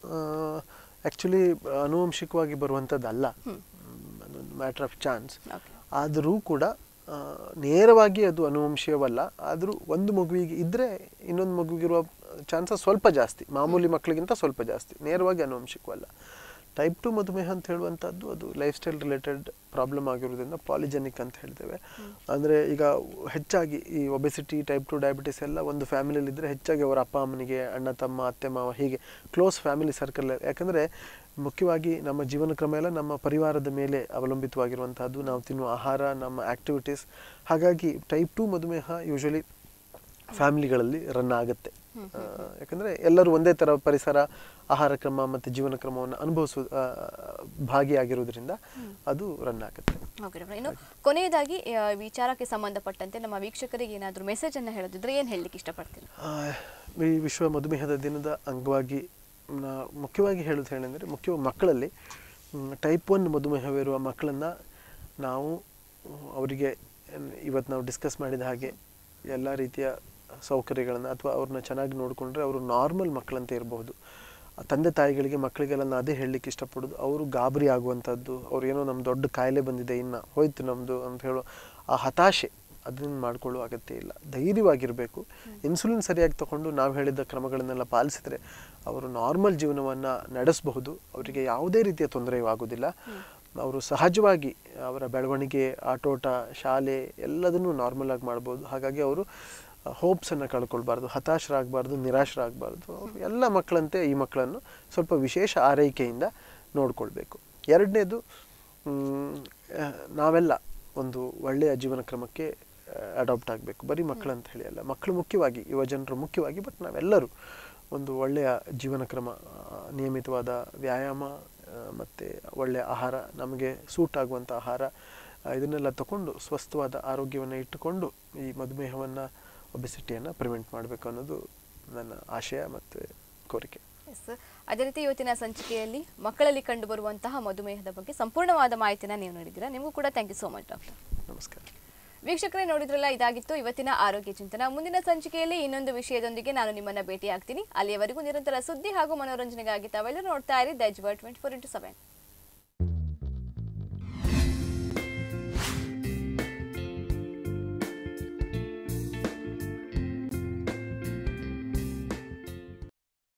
ಆ್ಯಕ್ಚುಲಿ ಆನುವಂಶಿಕವಾಗಿ ಬರುವಂಥದ್ದಲ್ಲ ಅದೊಂದು ಮ್ಯಾಟ್ರ್ ಆಫ್ ಚಾನ್ಸ್ ಓಕೆ ಆದರೂ ಕೂಡ ಆ, ನೇರವಾಗಿ ಅದು ಅನುವಂಶೀಯವಲ್ಲ ಆದರೂ ಒಂದು ಮಗುವಿಗೆ ಇದ್ದರೆ ಇನ್ನೊಂದು ಮಗುವಿಗಿರುವ ಚಾನ್ಸಸ್ ಸ್ವಲ್ಪ ಜಾಸ್ತಿ ಮಾಮೂಲಿ ಮಕ್ಕಳಿಗಿಂತ ಸ್ವಲ್ಪ ಜಾಸ್ತಿ ನೇರವಾಗಿ ಅನುವಂಶಿಕವಲ್ಲ ಟೈಪ್ ಟು ಮಧುಮೇಹ ಅಂತ ಹೇಳುವಂಥದ್ದು ಅದು ಲೈಫ್ ಸ್ಟೈಲ್ ರಿಲೇಟೆಡ್ ಪ್ರಾಬ್ಲಮ್ ಆಗಿರೋದ್ರಿಂದ ಪಾಲಿಜೆನಿಕ್ ಅಂತ ಹೇಳ್ತೇವೆ ಅಂದರೆ ಈಗ ಹೆಚ್ಚಾಗಿ ಈ ಒಬೆಸಿಟಿ ಟೈಪ್ ಟು ಡಯಾಬಿಟಿಸ್ ಎಲ್ಲ ಒಂದು ಫ್ಯಾಮಿಲಿಯಲ್ಲಿ ಇದ್ದರೆ ಹೆಚ್ಚಾಗಿ ಅವರ ಅಪ್ಪ ಅಮ್ಮನಿಗೆ ಅಣ್ಣ ತಮ್ಮ ಅತ್ತೆ ಮಾವ ಹೀಗೆ ಕ್ಲೋಸ್ ಫ್ಯಾಮಿಲಿ ಸರ್ಕಲ್ ಯಾಕಂದರೆ ಮುಖ್ಯವಾಗಿ ನಮ್ಮ ಜೀವನ ಕ್ರಮ ಎಲ್ಲ ನಮ್ಮ ಪರಿವಾರದ ಮೇಲೆ ಅವಲಂಬಿತವಾಗಿರುವಂತಹದ್ದು ನಾವು ತಿನ್ನುವ ಆಹಾರ ನಮ್ಮ ಆಕ್ಟಿವಿಟೀಸ್ ಹಾಗಾಗಿ ಟೈಪ್ ಟು ಮಧುಮೇಹ ಯೂಶಲಿ ಫ್ಯಾಮಿಲಿಗಳಲ್ಲಿ ರನ್ ಆಗುತ್ತೆ ಆ, ಯಾಕಂದ್ರೆ ಎಲ್ಲರೂ ಒಂದೇ ಥರ ಪರಿಸರ ಆಹಾರ ಕ್ರಮ ಮತ್ತು ಜೀವನ ಕ್ರಮವನ್ನು ಅನುಭವಿಸೋ ಆ, ಭಾಗಿಯಾಗಿರೋದ್ರಿಂದ ಅದು ರನ್ ಆಗುತ್ತೆ ಓಕೆ ಡಾಕ್ಟರ್ ಇನ್ನು ಕೊನೆಯದಾಗಿ ಆ, ವಿಚಾರಕ್ಕೆ ಸಂಬಂಧಪಟ್ಟಂತೆ ನಮ್ಮ ವೀಕ್ಷಕರಿಗೆ ಏನಾದರೂ ಮೆಸೇಜ್ ಅನ್ನ ಹೇಳೋದಿದ್ರೆ ಏನು ಹೇಳಲಿಕ್ಕೆ ಇಷ್ಟಪಡ್ತೀರಾ ಆ, ಈ ವಿಶ್ವ ಮಧುಮೇಹದ ದಿನದ ಅಂಗವಾಗಿ ನಾ ಮುಖ್ಯವಾಗಿ ಹೇಳೋದು ಹೇಳೆಂದರೆ ಮುಖ್ಯವಾಗಿ ಮಕ್ಕಳಲ್ಲಿ ಟೈಪ್ ಒನ್ ಮಧುಮೇಹವಿರುವ ಮಕ್ಕಳನ್ನು ನಾವು ಮ್, ಅವರಿಗೆ ಏನ್- ಇವತ್ತು ನಾವು ಡಿಸ್ಕಸ್ ಮಾಡಿದ ಹಾಗೆ ಎಲ್ಲ ರೀತಿಯ ಸೌಕರ್ಯಗಳನ್ನು ಅಥವಾ ಅವ್ರನ್ನ ಚೆನ್ನಾಗಿ ನೋಡಿಕೊಂಡ್ರೆ ಅವರು ನಾರ್ಮಲ್ ಮಕ್ಕಳಂತೆ ಇರಬಹುದು ಆ ತಂದೆ ತಾಯಿಗಳಿಗೆ ಮಕ್ಕಳಿಗೆಲ್ಲ ನಾನು ಅದೇ ಹೇಳಲಿಕ್ಕೆ ಇಷ್ಟಪಡೋದು ಅವರು ಗಾಬರಿ ಆಗುವಂಥದ್ದು ಅವ್ರು ಏನೋ ನಮ್ಮ ದೊಡ್ಡ ಕಾಯಿಲೆ ಬಂದಿದೆ ಇನ್ನು ಹೋಯ್ತು ನಮ್ಮದು ಅಂತ ಹೇಳೋ ಆ ಹತಾಶೆ ಅದನ್ನು ಮಾಡಿಕೊಳ್ಳೋ ಅಗತ್ಯ ಇಲ್ಲ ಧೈರ್ಯವಾಗಿರಬೇಕು ಇನ್ಸುಲಿನ್ ಸರಿಯಾಗಿ ತಗೊಂಡು ನಾವು ಹೇಳಿದ ಕ್ರಮಗಳನ್ನೆಲ್ಲ ಪಾಲಿಸಿದರೆ ಅವರು ನಾರ್ಮಲ್ ಜೀವನವನ್ನು ನಡೆಸಬಹುದು ಅವರಿಗೆ ಯಾವುದೇ ರೀತಿಯ ತೊಂದರೆಯೂ ಆಗೋದಿಲ್ಲ ಅವರು ಸಹಜವಾಗಿ ಅವರ ಬೆಳವಣಿಗೆ ಆಟೋಟ ಶಾಲೆ ಎಲ್ಲದನ್ನೂ ನಾರ್ಮಲ್ ಆಗಿ ಮಾಡ್ಬೋದು ಹಾಗಾಗಿ ಅವರು ಹೋಪ್ಸನ್ನು ಕಳ್ಕೊಳ್ಬಾರ್ದು ಹತಾಶರಾಗಬಾರ್ದು ನಿರಾಶರಾಗಬಾರ್ದು ಅವರು ಎಲ್ಲ ಮಕ್ಕಳಂತೆ ಈ ಮಕ್ಕಳನ್ನು ಸ್ವಲ್ಪ ವಿಶೇಷ ಆರೈಕೆಯಿಂದ ನೋಡ್ಕೊಳ್ಬೇಕು ಎರಡನೇದು ನಾವೆಲ್ಲ ಒಂದು ಒಳ್ಳೆಯ ಜೀವನ ಕ್ರಮಕ್ಕೆ ಅಡಾಪ್ಟ್ ಆಗಬೇಕು ಬರೀ ಮಕ್ಕಳಂತ ಹೇಳಿ ಅಲ್ಲ ಮಕ್ಕಳು ಮುಖ್ಯವಾಗಿ ಯುವ ಜನರು ಮುಖ್ಯವಾಗಿ ಬಟ್ ನಾವೆಲ್ಲರೂ ಒಂದು ಒಳ್ಳೆಯ ಜೀವನ ಕ್ರಮ ಆ, ನಿಯಮಿತವಾದ ವ್ಯಾಯಾಮ ಮತ್ತು ಒಳ್ಳೆಯ ಆಹಾರ ನಮಗೆ ಸೂಟ್ ಆಗುವಂಥ ಆಹಾರ ಆ, ಇದನ್ನೆಲ್ಲ ತಗೊಂಡು ಸ್ವಸ್ಥವಾದ ಆರೋಗ್ಯವನ್ನು ಇಟ್ಟುಕೊಂಡು ಈ ಮಧುಮೇಹವನ್ನು ಒಬೆಸಿಟಿಯನ್ನು ಪ್ರಿವೆಂಟ್ ಮಾಡಬೇಕು ಅನ್ನೋದು ನನ್ನ ಆಶಯ ಮತ್ತು ಕೋರಿಕೆ ಎಸ್ ಅದೇ ರೀತಿ ಇವತ್ತಿನ ಸಂಚಿಕೆಯಲ್ಲಿ ಮಕ್ಕಳಲ್ಲಿ ಕಂಡುಬರುವಂತಹ ಮಧುಮೇಹದ ಬಗ್ಗೆ ಸಂಪೂರ್ಣವಾದ ಮಾಹಿತಿನ ನೀವು ನೀಡಿದ್ದೀರಾ ನಿಮಗೂ ಕೂಡ thank you so much doctor ನಮಸ್ಕಾರ ವೀಕ್ಷಕರೇ ನೋಡಿದ್ರಲ್ಲ ಇದಾಗಿತ್ತು ಇವತ್ತಿನ ಆರೋಗ್ಯ ಚಿಂತನ ಮುಂದಿನ ಸಂಚಿಕೆಯಲ್ಲಿ ಇನ್ನೊಂದು ವಿಷಯದೊಂದಿಗೆ ನಾನು ನಿಮ್ಮನ್ನ ಭೇಟಿಯಾಗ್ತೀನಿ ಅಲ್ಲಿಯವರೆಗೂ ನಿರಂತರ ಸುದ್ದಿ ಹಾಗೂ ಮನೋರಂಜನೆಗಾಗಿ ತಾವೆಲ್ಲರೂ ನೋಡ್ತಾ ಇರಿ ದೈಜ್ ಟ್ವೆಂಟಿ ಫೋರ್ ಇಂಟು ಸೆವೆನ್